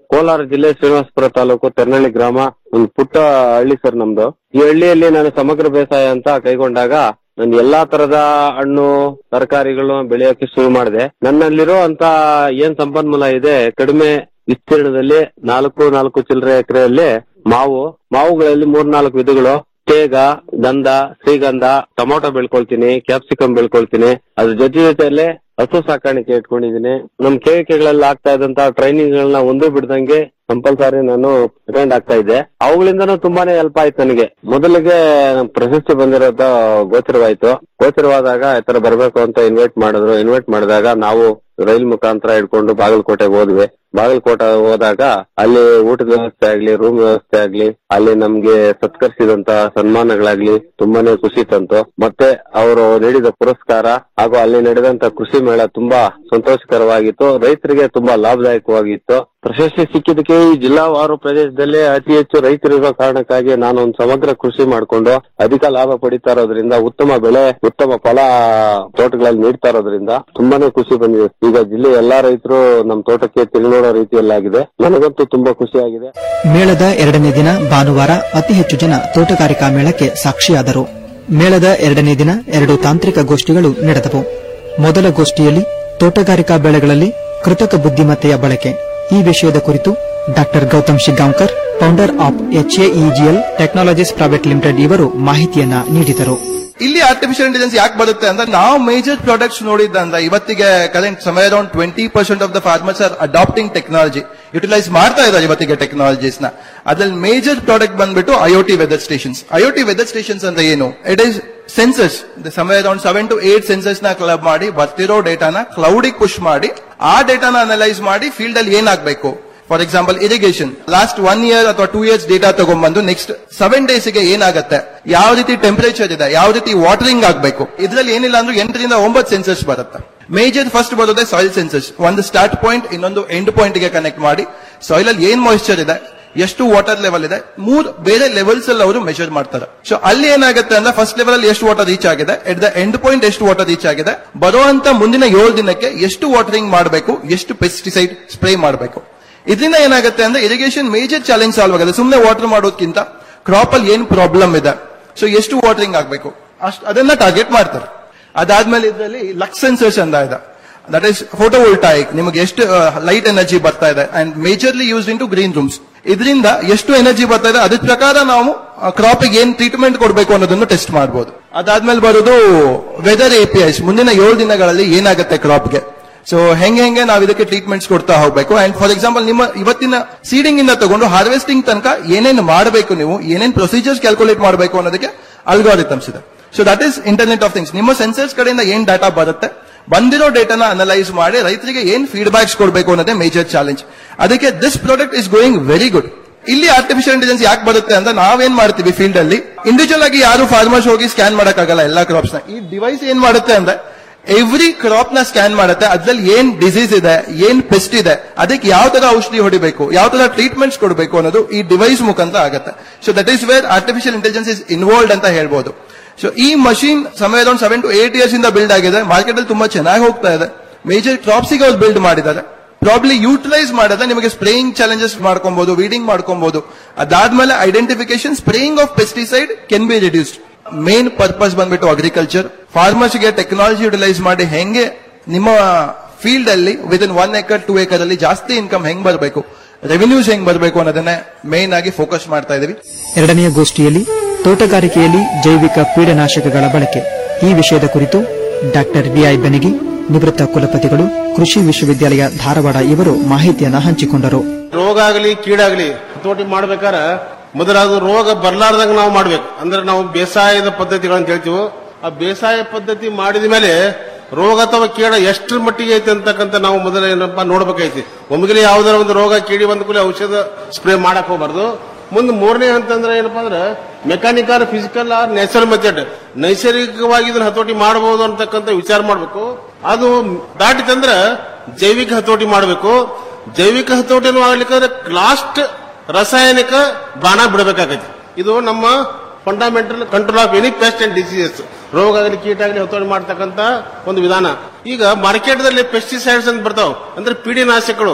ಕೋಲಾರ ಜಿಲ್ಲೆ ಶ್ರೀನಿವಾಸಪುರ ತಾಲೂಕು ತೆರ್ನಳ್ಳಿ ಗ್ರಾಮ ಒಂದು ಪುಟ್ಟ ಹಳ್ಳಿ ಸರ್ ನಮ್ದು ಈ ಹಳ್ಳಿಯಲ್ಲಿ ನಾನು ಸಮಗ್ರ ಬೇಸಾಯ ಅಂತ ಕೈಗೊಂಡಾಗ ನಾನು ಎಲ್ಲಾ ತರದ ಹಣ್ಣು ತರಕಾರಿಗಳು ಬೆಳೆಯೋಕೆ ಶುರು ಮಾಡಿದೆ ನನ್ನಲ್ಲಿರೋ ಅಂತ ಏನ್ ಸಂಪನ್ಮೂಲ ಇದೆ ಕಡಿಮೆ ವಿಸ್ತೀರ್ಣದಲ್ಲಿ ನಾಲ್ಕು ನಾಲ್ಕು ಚಿಲ್ಲರೆ ಎಕರೆಯಲ್ಲಿ ಮಾವು ಮಾವುಗಳಲ್ಲಿ ಮೂರ್ನಾಲ್ಕು ವಿಧಗಳು ತೇಗ ಗಂಧ ಶ್ರೀಗಂಧ ಟೊಮೊಟೊ ಬೆಳ್ಕೊಳ್ತೀನಿ ಕ್ಯಾಪ್ಸಿಕಮ್ ಬೆಳ್ಕೊಳ್ತೀನಿ ಅದ್ರ ಜೊತೆ ಜೊತೆಯಲ್ಲೇ ಹಸು ಸಾಕಾಣಿಕೆ ಇಟ್ಕೊಂಡಿದ್ದೀನಿ ನಮ್ ಕೇಳಿಕೆಗಳಲ್ಲಿ ಆಗ್ತಾ ಇದ್ದಂತ ಟ್ರೈನಿಂಗ್ ಗಳನ್ನ ಒಂದು ಬಿಡ್ದಂಗೆ ಕಂಪಲ್ಸರಿ ನಾನು ಅಟೆಂಡ್ ಆಗ್ತಾ ಇದ್ದೆ ಅವುಗಳಿಂದನೂ ತುಂಬಾನೇ ಹೆಲ್ಪ್ ಆಯ್ತು ನನಗೆ ಮೊದಲಿಗೆ ನಮ್ ಪ್ರಶಸ್ತಿ ಬಂದಿರೋದು ಗೋಚರವಾಯ್ತು ಗೋಚರವಾದಾಗ ಈ ತರ ಬರ್ಬೇಕು ಅಂತ ಇನ್ವೈಟ್ ಮಾಡಿದ್ರು ಇನ್ವೈಟ್ ಮಾಡಿದಾಗ ನಾವು ರೈಲ್ ಮುಖಾಂತರ ಹಿಡ್ಕೊಂಡು ಬಾಗಲಕೋಟೆಗೆ ಹೋದ್ವಿ ಬಾಗಲಕೋಟೆ ಹೋದಾಗ ಅಲ್ಲಿ ಊಟದ ವ್ಯವಸ್ಥೆ ಆಗ್ಲಿ ರೂಮ್ ವ್ಯವಸ್ಥೆ ಆಗ್ಲಿ ಅಲ್ಲಿ ನಮ್ಗೆ ಸತ್ಕರಿಸಿದಂತ ಸನ್ಮಾನಗಳಾಗ್ಲಿ ತುಂಬಾನೇ ಖುಷಿ ತಂತು ಮತ್ತೆ ಅವರು ನೀಡಿದ ಪುರಸ್ಕಾರ ಹಾಗೂ ಅಲ್ಲಿ ನಡೆದಂತ ಕೃಷಿ ಮೇಳ ತುಂಬಾ ಸಂತೋಷಕರವಾಗಿತ್ತು ರೈತರಿಗೆ ತುಂಬಾ ಲಾಭದಾಯಕವಾಗಿತ್ತು ಪ್ರಶಸ್ತಿ ಸಿಕ್ಕಿದ್ದಕ್ಕೆ ಈ ಜಿಲ್ಲಾವಾರು ಪ್ರದೇಶದಲ್ಲೇ ಅತಿ ಹೆಚ್ಚು ರೈತರಿರೋ ಕಾರಣಕ್ಕಾಗಿ ನಾನು ಒಂದು ಸಮಗ್ರ ಕೃಷಿ ಮಾಡಿಕೊಂಡು ಅಧಿಕ ಲಾಭ ಪಡಿತಾ ಇರೋದ್ರಿಂದ ಉತ್ತಮ ಬೆಳೆ ಉತ್ತಮ ಫಲ ತೋಟಗಳಲ್ಲಿ ನೀಡ್ತಾ ಇರೋದ್ರಿಂದ ತುಂಬಾನೇ ಖುಷಿ ಬಂದಿದೆ ಈಗ ಜಿಲ್ಲೆ ಎಲ್ಲಾ ರೈತರು ನಮ್ಮ ತೋಟಕ್ಕೆ ತಿರುಗಿ ನೋಡೋ ರೀತಿಯಲ್ಲಾಗಿದೆ ನನಗಂತೂ ತುಂಬಾ ಖುಷಿಯಾಗಿದೆ ಮೇಳದ ಎರಡನೇ ದಿನ ಭಾನುವಾರ ಅತಿ ಹೆಚ್ಚು ಜನ ತೋಟಗಾರಿಕಾ ಮೇಳಕ್ಕೆ ಸಾಕ್ಷಿಯಾದರು ಮೇಳದ ಎರಡನೇ ದಿನ ಎರಡು ತಾಂತ್ರಿಕ ಗೋಷ್ಠಿಗಳು ನಡೆದವು ಮೊದಲ ಗೋಷ್ಠಿಯಲ್ಲಿ ತೋಟಗಾರಿಕಾ ಬೆಳೆಗಳಲ್ಲಿ ಕೃತಕ ಬುದ್ದಿಮತ್ತೆಯ ಬಳಕೆ ಈ ವಿಷಯದ ಕುರಿತು doctor Gautam Shiggaonkar founder of H A E G L technologies private limited ಇವರು ಮಾಹಿತಿಯನ್ನ ನೀಡಿದರು ಇಲ್ಲಿ ಆರ್ಟಿಫಿಷಿಯಲ್ ಇಂಟೆಲಿಜೆನ್ಸ್ ಯಾಕೆ ಬರುತ್ತೆ ಅಂದ್ರೆ ನಾವು ಮೇಜರ್ ಪ್ರಾಡಕ್ಟ್ಸ್ ನೋಡಿದ್ದಂದ್ರೆ ಇವತ್ತಿಗೆ ಕರೆಂಟ್ ಸಮಯ around twenty percent of the farmers are adapting technology utilise ಮಾಡ್ತಾ ಇದ್ದಾರೆ ಇವತ್ತಿಗೆ ಟೆಕ್ನಾಲಜೀಸ್ ನ ಅದ್ರಲ್ಲಿ ಮೇಜರ್ ಪ್ರಾಡಕ್ಟ್ ಬಂದ್ಬಿಟ್ಟು I O T weather stations I O T weather stations ಅಂದ್ರೆ ಏನು ಇಟ್ ಈಸ್ ಸೆನ್ಸಸ್ ಸಮಯ around seven to eight sensors ನ ಕ್ಲಬ್ ಮಾಡಿ ಬರ್ತಿರೋ ಡೇಟಾನ ಕ್ಲೌಡಿಗೆ ಪುಷ್ ಮಾಡಿ ಆ ಡೇಟಾನ ಅನಲೈಸ್ ಮಾಡಿ ಫೀಲ್ಡ್ ಅಲ್ಲಿ ಏನಾಗಬೇಕು for example irrigation last one year ಅಥವಾ ಟೂ ಇಯರ್ಸ್ ಡೇಟಾ ತಗೊಂಡ್ಬಂದು ನೆಕ್ಸ್ಟ್ ಸೆವೆನ್ ಡೇಸ್ ಗೆ ಏನಾಗುತ್ತೆ ಯಾವ ರೀತಿ ಟೆಂಪರೇಚರ್ ಇದೆ ಯಾವ ರೀತಿ ವಾಟರಿಂಗ್ ಆಗಬೇಕು ಇದರಲ್ಲಿ ಏನಿಲ್ಲ ಅಂದ್ರೆ ಎಂಟರಿಂದ ಒಂಬತ್ತು ಸೆನ್ಸರ್ಸ್ ಬರುತ್ತೆ ಮೇಜರ್ ಫಸ್ಟ್ ಬರೋದೇ ಸಾಯಿಲ್ ಸೆನ್ಸರ್ಸ್ ಒಂದು ಸ್ಟಾರ್ಟ್ ಪಾಯಿಂಟ್ ಇನ್ನೊಂದು ಎಂಡ್ ಪಾಯಿಂಟ್ ಗೆ ಕನೆಕ್ಟ್ ಮಾಡಿ ಸಾಯಿಲ್ ಅಲ್ಲಿ ಏನ್ ಮಾಯಿಶ್ಚರ್ ಇದೆ ಎಷ್ಟು ವಾಟರ್ ಲೆವೆಲ್ ಇದೆ ಮೂರ್ ಬೇರೆ ಲೆವೆಲ್ಸ್ ಅಲ್ಲಿ ಅವರು ಮೆಜರ್ ಮಾಡ್ತಾರೆ ಸೊ ಅಲ್ಲಿ ಏನಾಗುತ್ತೆ ಅಂದ್ರೆ ಫಸ್ಟ್ ಲೆವೆಲ್ ಅಲ್ಲಿ ಎಷ್ಟು ವಾಟರ್ ರೀಚ್ ಆಗಿದೆ ಎಟ್ ದ ಎಂಡ್ ಪಾಯಿಂಟ್ ಎಷ್ಟು ವಾಟರ್ ರೀಚ್ ಆಗಿದೆ ಬರುವಂತ ಮುಂದಿನ ಏಳು ದಿನಕ್ಕೆ ಎಷ್ಟು ವಾಟರಿಂಗ್ ಮಾಡಬೇಕು ಎಷ್ಟು ಪೆಸ್ಟಿಸೈಡ್ ಸ್ಪ್ರೇ ಮಾಡಬೇಕು ಇದರಿಂದ ಏನಾಗುತ್ತೆ ಅಂದ್ರೆ ಇರಿಗೇಷನ್ ಮೇಜರ್ ಚಾಲೆಂಜ್ ಸಾಲ್ವ್ ಆಗುತ್ತೆ ಸುಮ್ಮನೆ ವಾಟರ್ ಮಾಡೋದಕ್ಕಿಂತ ಕ್ರಾಪ್ ಅಲ್ಲಿ ಏನ್ ಪ್ರಾಬ್ಲಮ್ ಇದೆ ಸೊ ಎಷ್ಟು ವಾಟರಿಂಗ್ ಆಗಬೇಕು ಅಷ್ಟು ಅದನ್ನ ಟಾರ್ಗೆಟ್ ಮಾಡ್ತಾರೆ ಅದಾದ್ಮೇಲೆ ಇದರಲ್ಲಿ ಲಕ್ಸ್ ಸೆನ್ಸರ್ಸ್ ಅಂತ ಇದೆ ದಟ್ ಇಸ್ ಫೋಟೋವೋಲ್ಟಾಯಿಕ್ ನಿಮಗೆ ಎಷ್ಟು ಲೈಟ್ ಎನರ್ಜಿ ಬರ್ತಾ ಇದೆ and majorly use in to green rooms ಇದರಿಂದ ಎಷ್ಟು ಎನರ್ಜಿ ಬರ್ತಾ ಇದೆ ಅದ್ರ ಪ್ರಕಾರ ನಾವು ಕ್ರಾಪ್ ಏನ್ ಟ್ರೀಟ್ಮೆಂಟ್ ಕೊಡಬೇಕು ಅನ್ನೋದನ್ನು ಟೆಸ್ಟ್ ಮಾಡಬಹುದು ಅದಾದ್ಮೇಲೆ ಬರೋದು ವೆದರ್ ಎಪಿಐಸ್ ಮುಂದಿನ ಏಳು ದಿನಗಳಲ್ಲಿ ಏನಾಗುತ್ತೆ ಕ್ರಾಪ್ಗೆ ಸೊ ಹೆಂಗೆ ಹೆಂಗೆ ನಾವು ಇದಕ್ಕೆ ಟ್ರೀಟ್ಮೆಂಟ್ಸ್ ಕೊಡ್ತಾ ಹೋಗ್ಬೇಕು ಅಂಡ್ ಫಾರ್ ಎಕ್ಸಾಂಪಲ್ ನಿಮ್ಮ ಇವತ್ತಿನ ಸೀಡಿಂಗ್ ಇಂದ ತಗೊಂಡು ಹಾರ್ವೆಸ್ಟಿಂಗ್ ತನಕ ಏನೇನು ಮಾಡಬೇಕು ನೀವು ಏನೇನು ಪ್ರೊಸೀಜರ್ಸ್ ಕ್ಯಾಲ್ಕುಲೇಟ್ ಮಾಡಬೇಕು ಅನ್ನೋದಕ್ಕೆ ಅಲ್ಗಾರಿಥಮ್ಸ್ ಇದೆ so that is internet of things ನಿಮ್ಮ ಸೆನ್ಸರ್ಸ್ ಕಡೆಯಿಂದ ಏನ್ ಡಾಟಾ ಬರುತ್ತೆ ಬಂದಿರೋ ಡೇಟಾನ ಅನಲೈಸ್ ಮಾಡಿ ರೈತರಿಗೆ ಏನ್ ಫೀಡ್ಬ್ಯಾಕ್ಸ್ ಕೊಡಬೇಕು ಅನ್ನೋದೇ ಮೇಜರ್ ಚಾಲೆಂಜ್ ಅದಕ್ಕೆ this product is going very good ಇಲ್ಲಿ ಆರ್ಟಿಫಿಷಿಯಲ್ ಇಂಟೆಲಿಜೆನ್ಸ್ ಯಾಕೆ ಬರುತ್ತೆ ಅಂತ ನಾವೇನ್ ಮಾಡ್ತೀವಿ ಫೀಲ್ಡ್ ಅಲ್ಲಿ ಇಂಡಿವಿಜುವಲ್ ಆಗಿ ಯಾರು ಫಾರ್ಮರ್ಸ್ ಹೋಗಿ ಸ್ಕ್ಯಾನ್ ಮಾಡಕ್ಕಾಗಲ್ಲ ಎಲ್ಲಾ ಕ್ರಾಪ್ಸ್ ನ ಈ ಡಿವೈಸ್ ಏನ್ ಮಾಡುತ್ತೆ ಅಂದ್ರೆ ಎವ್ರಿ ಕ್ರಾಪ್ ನ ಸ್ಕ್ಯಾನ್ ಮಾಡುತ್ತೆ ಅದ್ರಲ್ಲಿ ಏನ್ ಡಿಸೀಸ್ ಇದೆ ಏನ್ ಪೆಸ್ಟ್ ಇದೆ ಅದಕ್ಕೆ ಯಾವ ತರ ಔಷಧಿ ಹೊಡಿಬೇಕು ಯಾವ ತರ ಟ್ರೀಟ್ಮೆಂಟ್ಸ್ ಕೊಡಬೇಕು ಅನ್ನೋದು ಈ ಡಿವೈಸ್ ಮುಖಾಂತರ ಆಗುತ್ತೆ so that is where artificial intelligence is involved ಅಂತ ಹೇಳ್ಬೋದು ಸೊ ಈ ಮಷೀನ್ ಸಮಯ ಒಂದು ಸೆವೆನ್ ಟು ಏಟ್ ಇಯರ್ಸ್ ಇಂದ ಬಿಲ್ಡ್ ಆಗಿದೆ ಮಾರ್ಕೆಟ್ ಅಲ್ಲಿ ತುಂಬಾ ಚೆನ್ನಾಗಿ ಹೋಗ್ತಾ ಇದೆ ಮೇಜರ್ ಕ್ರಾಪ್ಸ್ ಗೆ ಅವ್ರು ಬಿಲ್ಡ್ ಮಾಡಿದ್ದಾರೆ ಪ್ರಾಬ್ಲಿ ಯೂಟಿಲೈಸ್ ಮಾಡಿದ್ರೆ ನಿಮಗೆ ಸ್ಪ್ರೇಯಿಂಗ್ ಚಾಲೆಂಜಸ್ ಮಾಡ್ಕೊಬಹುದು ವೀಡಿಂಗ್ ಮಾಡ್ಕೊಬಹುದು ಅದಾದ್ಮೇಲೆ identification spraying of pesticide can be reduced main purpose ಬಂದ್ಬಿಟ್ಟು ಅಗ್ರಿಕಲ್ಚರ್ ಫಾರ್ಮರ್ಸ್ ಗೆ ಟೆಕ್ನಾಲಜಿ ಯುಟಿಲೈಸ್ ಮಾಡಿ ಹೆಂಗೆ ನಿಮ್ಮ ಫೀಲ್ಡ್ ಅಲ್ಲಿ with in one acre to acre ಅಲ್ಲಿ ಜಾಸ್ತಿ ಇನ್ಕಮ್ ಹೆಂಗ್ ಬರಬೇಕು ರೆವಿನ್ಯೂಸ್ ಹೆಂಗ್ ಬರಬೇಕು ಅನ್ನೋದನ್ನೇ ಮೇನ್ ಆಗಿ ಫೋಕಸ್ ಮಾಡ್ತಾ ಇದೀವಿ ಎರಡನೆಯ ಗೋಷ್ಠಿಯಲ್ಲಿ ತೋಟಗಾರಿಕೆಯಲ್ಲಿ ಜೈವಿಕ ಪೀಡನಾಶಕಗಳ ಬಳಕೆ ಈ ವಿಷಯದ ಕುರಿತು ಡಾಕ್ಟರ್ ವಿಐ ಬೆನಗಿ ನಿವೃತ್ತ ಕುಲಪತಿಗಳು ಕೃಷಿ ವಿಶ್ವವಿದ್ಯಾಲಯ ಧಾರವಾಡ ಇವರು ಮಾಹಿತಿಯನ್ನ ಹಂಚಿಕೊಂಡರು ರೋಗ ಆಗಲಿ ಕೀಡಾಗ್ಲಿ ಹತೋಟಿ ಮಾಡ್ಬೇಕಾರ ಮೊದಲಾದ ರೋಗ ಬರ್ಲಾರ್ದಂಗ ನಾವು ಮಾಡ್ಬೇಕು ಅಂದ್ರೆ ನಾವು ಬೇಸಾಯದ ಪದ್ಧತಿಗಳಂತ ಹೇಳ್ತೀವಿ ಆ ಬೇಸಾಯ ಪದ್ಧತಿ ಮಾಡಿದ ಮೇಲೆ ರೋಗ ಅಥವಾ ಕೀಡ ಎಷ್ಟರ ಮಟ್ಟಿಗೆ ಐತೆ ಅಂತಕ್ಕಂಥ ನಾವು ಮೊದಲ ಏನಪ್ಪಾ ನೋಡ್ಬೇಕೈತಿ ಒಮ್ಮೆಗೆ ಯಾವ್ದಾರ ಒಂದು ರೋಗ ಕೀಡಿ ಬಂದ ಕೂಡಲೇ ಔಷಧ ಸ್ಪ್ರೇ ಮಾಡಕ್ ಹೋಗ್ಬಾರ್ದು ಮುಂದೆ ಮೂರನೇ ಹಂತ ಅಂದ್ರೆ ಏನಪ್ಪಾ ಅಂದ್ರೆ mechanical physical or natural method ನೈಸರ್ಗಿಕವಾಗಿ ಇದನ್ನ ಹತೋಟಿ ಮಾಡಬಹುದು ಅಂತಕ್ಕಂಥ ವಿಚಾರ ಮಾಡಬೇಕು ಅದು ದಾಟಿತಂದ್ರ ಜೈವಿಕ ಹತೋಟಿ ಮಾಡಬೇಕು ಜೈವಿಕ ಹತೋಟಿನೂ ಆಗ್ಲಿಕ್ಕಂದ್ರೆ ಲಾಸ್ಟ್ ರಾಸಾಯನಿಕ ಬಾಣ ಬಿಡಬೇಕಾಗೈತಿ ಇದು ನಮ್ಮ fundamental control of any pest and diseases ರೋಗ ಆಗಲಿ ಕೀಟ ಆಗಲಿ ಹತೋಟಿ ಮಾಡ್ತಕ್ಕಂತ ಒಂದು ವಿಧಾನ ಈಗ ಮಾರ್ಕೆಟ್ ದಲ್ಲಿ ಪೆಸ್ಟಿಸೈಡ್ಸ್ ಅಂತ ಬರ್ತಾವ ಅಂದ್ರೆ ಪೀಡಿನಾಶಕಗಳು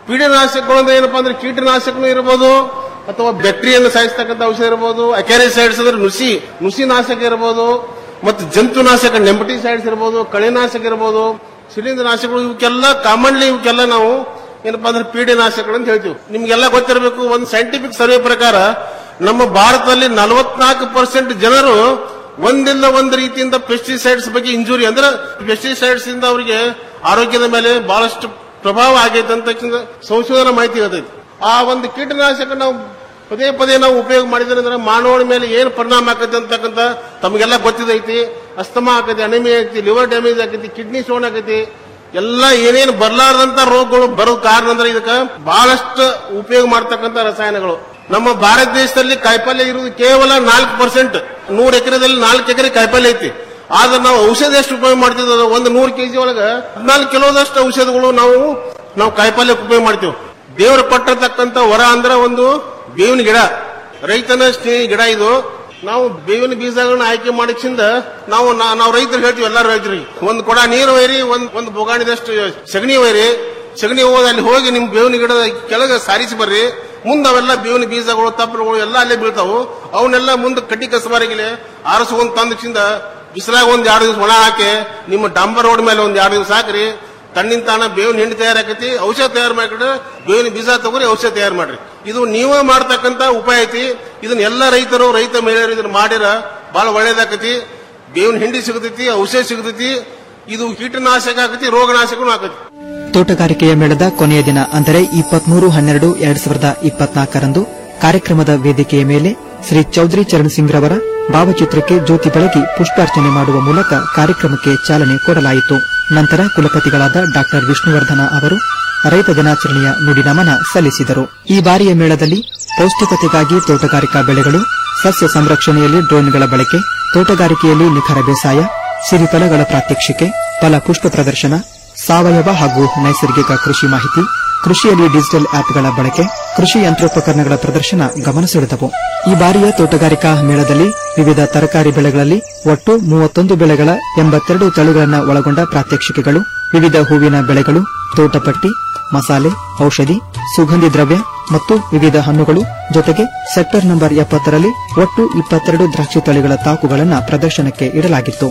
ಪೀಡನಾಶಕಗಳು ಅಂದ್ರೆ ಏನಪ್ಪಾ ಅಂದ್ರೆ ಕೀಟನಾಶಕನು ಇರಬಹುದು ಅಥವಾ ಬ್ಯಾಕ್ಟೀರಿಯನ್ನು ಸಾಯಿಸ್ತಕ್ಕಂಥ ಔಷಧ ಇರಬಹುದು ಅಕ್ಯಾರಿಸೈಡ್ಸ್ ಅಂದ್ರೆ ನುಸಿ ನುಸಿ ನಾಶಕ ಇರಬಹುದು ಮತ್ತು ಜಂತುನಾಶಕ ನೆಂಬಟಿಸೈಡ್ಸ್ ಇರಬಹುದು ಕಳೆನಾಶಕ ಇರಬಹುದು ಶಿಲೀಂಧ್ರ ನಾಶಕಗಳು ಇವಕ್ಕೆಲ್ಲ ಕಾಮನ್ಲಿ ಇವಕ್ಕೆಲ್ಲ ನಾವು ಏನಪ್ಪಾ ಅಂದ್ರೆ ಪೀಡನಾಶಕಗಳು ಅಂತ ಹೇಳ್ತೀವಿ ನಿಮ್ಗೆಲ್ಲ ಗೊತ್ತಿರಬೇಕು ಒಂದು ಸೈಂಟಿಫಿಕ್ ಸರ್ವೆ ಪ್ರಕಾರ ನಮ್ಮ ಭಾರತದಲ್ಲಿ ನಲವತ್ನಾಲ್ಕು ಪರ್ಸೆಂಟ್ ಜನರು ಒಂದಿಲ್ಲ ಒಂದು ರೀತಿಯಿಂದ ಪೆಸ್ಟಿಸೈಡ್ಸ್ ಬಗ್ಗೆ ಇಂಜುರಿ ಅಂದ್ರೆ ಪೆಸ್ಟಿಸೈಡ್ಸ್ ಇಂದ ಅವರಿಗೆ ಆರೋಗ್ಯದ ಮೇಲೆ ಬಹಳಷ್ಟು ಪ್ರಭಾವ ಆಗೈತೆ ಅಂತ ಸಂಶೋಧನಾ ಮಾಹಿತಿ ಹೇಳ್ತೈತಿ ಆ ಒಂದು ಕೀಟನಾಶಕ ನಾವು ಪದೇ ಪದೇ ನಾವು ಉಪಯೋಗ ಮಾಡಿದ್ರೆ ಅಂದ್ರೆ ಮಾನವನ ಮೇಲೆ ಏನು ಪರಿಣಾಮ ಆಕೈತೆ ಅಂತಕ್ಕಂಥ ತಮಗೆಲ್ಲ ಗೊತ್ತಿದೈತಿ ಅಸ್ತಮಾ ಆಕೈತಿ ಅನಿಮಿಯಾ ಐತಿ ಲಿವರ್ ಡ್ಯಾಮೇಜ್ ಆಕೈತಿ ಕಿಡ್ನಿ ಸ್ಟೋನ್ ಆಕೈತಿ ಎಲ್ಲ ಏನೇನು ಬರ್ಲಾರ್ದಂತ ರೋಗಗಳು ಬರೋ ಕಾರಣ ಅಂದ್ರೆ ಇದಕ್ಕೆ ಬಹಳಷ್ಟು ಉಪಯೋಗ ಮಾಡ್ತಕ್ಕಂಥ ರಸಾಯನಗಳು ನಮ್ಮ ಭಾರತ ದೇಶದಲ್ಲಿ ಕಾಯಿಪಲ್ಯ ಇರುವುದು ಕೇವಲ ನಾಲ್ಕು ಪರ್ಸೆಂಟ್ ನೂರು ಎಕರೆದಲ್ಲಿ ನಾಲ್ಕು ಎಕರೆ ಕಾಯಿಪಲ್ಯ ಐತಿ ಆದ್ರೆ ನಾವು ಔಷಧ ಎಷ್ಟು ಉಪಯೋಗ ಮಾಡ್ತಿದ್ದ ಒಂದು ನೂರು ಕೆಜಿ ಒಳಗ ಹದಿನಾಲ್ಕು ಕಿಲೋದಷ್ಟು ಔಷಧಗಳು ನಾವು ನಾವು ಕಾಯಿಪಲ್ಯಕ್ಕೆ ಉಪಯೋಗ ಮಾಡ್ತೀವಿ ದೇವರು ಕೊಟ್ಟಿರ್ತಕ್ಕಂಥ ವರ ಅಂದ್ರೆ ಒಂದು ಬೇವಿನ ಗಿಡ ರೈತನ ಸ್ನೇಹಿ ಗಿಡ ಇದು ನಾವು ಬೇವಿನ ಬೀಜಗಳನ್ನ ಆಯ್ಕೆ ಮಾಡಿಸಿಂದ ನಾವು ನಾ- ನಾವು ರೈತರು ಹೇಳ್ತೀವಿ ಎಲ್ಲಾರು ರೈತರಿಗೆ ಒಂದು ಕೊಡ ನೀರು ಒಯ್ರಿ ಒಂದ್ ಒಂದು ಬೊಗಾಣಿದಷ್ಟು ಸಗಣಿ ಒಯ್ರಿ ಸಗಣಿ ಹೋದ ಅಲ್ಲಿ ಹೋಗಿ ನಿಮ್ ಬೇವಿನ ಗಿಡದ ಕೆಳಗೆ ಸಾರಿಸಿ ಬರ್ರಿ ಮುಂದೆ ಅವೆಲ್ಲ ಬೇವಿನ ಬೀಜಗಳು ತಪ್ಪಲುಗಳು ಎಲ್ಲ ಅಲ್ಲೇ ಬೀಳ್ತಾವು ಅವನ್ನೆಲ್ಲ ಮುಂದೆ ಕಡ್ಡಿ ಕಸಬಾರಿಗಿಲೆ ಆರಿಸ್ಕೊಂಡ್ ತಂದಕ್ಕಿಂದ ಬಿಸಿಲಾಗ ಒಂದ್ ಎರಡು ದಿವಸ ಒಣ ಹಾಕಿ ನಿಮ್ಮ ಡಾಂಬರ್ ರೋಡ್ ಮೇಲೆ ಒಂದ್ ಎರಡು ದಿವಸ ಹಾಕ್ರಿ ತನ್ನಿಂದ ತಾನ ಬೇವಿನ ಹಿಂಡಿ ತಯಾರಾಕೈತಿ ಔಷಧ ತಯಾರು ಮಾಡಿದ್ರೆ ಬೇವಿನ ಬೀಜ ತಗೋರಿ ಔಷಧ ತಯಾರು ಮಾಡ್ರಿ ಇದು ನೀವೇ ಮಾಡ್ತಕ್ಕಂತ ಉಪಾಯ ಐತಿ ಇದನ್ನ ಎಲ್ಲ ರೈತರು ರೈತ ಮಹಿಳೆಯರು ಇದನ್ನ ಮಾಡಿರ ಬಹಳ ಒಳ್ಳೇದಾಕತಿ ಬೇವಿನ ಹಿಂಡಿ ಸಿಗತೈತಿ ಔಷಧ ಸಿಗತೈತಿ ಇದು ಕೀಟನಾಶಕ ಆಕತಿ ರೋಗನಾಶಕನೂ ಆಕತಿ ತೋಟಗಾರಿಕೆಯ ಮೇಳದ ಕೊನೆಯ ದಿನ ಅಂದರೆ ಇಪ್ಪತ್ಮೂರು ಹನ್ನೆರಡು ಎರಡ್ ಸಾವಿರದ ಇಪ್ಪತ್ನಾಲ್ಕರಂದು ಕಾರ್ಯಕ್ರಮದ ವೇದಿಕೆಯ ಮೇಲೆ ಶ್ರೀ ಚೌಧರಿ ಚರಣ್ ಸಿಂಗ್ ರವರ ಭಾವಚಿತ್ರಕ್ಕೆ ಜ್ಯೋತಿ ಬೆಳಗಿ ಪುಷ್ಪಾರ್ಚನೆ ಮಾಡುವ ಮೂಲಕ ಕಾರ್ಯಕ್ರಮಕ್ಕೆ ಚಾಲನೆ ಕೊಡಲಾಯಿತು ನಂತರ ಕುಲಪತಿಗಳಾದ ಡಾ ವಿಷ್ಣುವರ್ಧನ ಅವರು ರೈತ ದಿನಾಚರಣೆಯ ನುಡಿನಮನ ಸಲ್ಲಿಸಿದರು ಈ ಬಾರಿಯ ಮೇಳದಲ್ಲಿ ಪೌಷ್ಟಿಕತೆಗಾಗಿ ತೋಟಗಾರಿಕಾ ಬೆಳೆಗಳು ಸಸ್ಯ ಸಂರಕ್ಷಣೆಯಲ್ಲಿ ಡ್ರೋನ್ಗಳ ಬಳಕೆ ತೋಟಗಾರಿಕೆಯಲ್ಲಿ ನಿಖರ ಬೇಸಾಯ ಸಿರಿಫಲಗಳ ಪ್ರಾತ್ಯಕ್ಷಿಕೆ ಫಲ ಪುಷ್ಪ ಪ್ರದರ್ಶನ ಸಾವಯವ ಹಾಗೂ ನೈಸರ್ಗಿಕ ಕೃಷಿ ಮಾಹಿತಿ ಕೃಷಿಯಲ್ಲಿ ಡಿಜಿಟಲ್ ಆಪ್ಗಳ ಬಳಕೆ ಕೃಷಿ ಯಂತ್ರೋಪಕರಣಗಳ ಪ್ರದರ್ಶನ ಗಮನ ಸೆಳೆದವು ಈ ಬಾರಿಯ ತೋಟಗಾರಿಕಾ ಮೇಳದಲ್ಲಿ ವಿವಿಧ ತರಕಾರಿ ಬೆಳೆಗಳಲ್ಲಿ ಒಟ್ಟು ಮೂವತ್ತೊಂದು ಬೆಳೆಗಳ ಎಂಬತ್ತೆರಡು ತಳಿಗಳನ್ನು ಒಳಗೊಂಡ ಪ್ರಾತ್ಯಕ್ಷಿಕೆಗಳು ವಿವಿಧ ಹೂವಿನ ಬೆಳೆಗಳು ತೋಟಪಟ್ಟಿ ಮಸಾಲೆ ಔಷಧಿ ಸುಗಂಧಿ ದ್ರವ್ಯ ಮತ್ತು ವಿವಿಧ ಹಣ್ಣುಗಳು ಜೊತೆಗೆ ಸೆಕ್ಟರ್ ನಂಬರ್ ಎಪ್ಪತ್ತರಲ್ಲಿ ಒಟ್ಟು ಇಪ್ಪತ್ತೆರಡು ದ್ರಾಕ್ಷಿ ತಳಿಗಳ ತಾಕುಗಳನ್ನು ಪ್ರದರ್ಶನಕ್ಕೆ ಇಡಲಾಗಿತ್ತು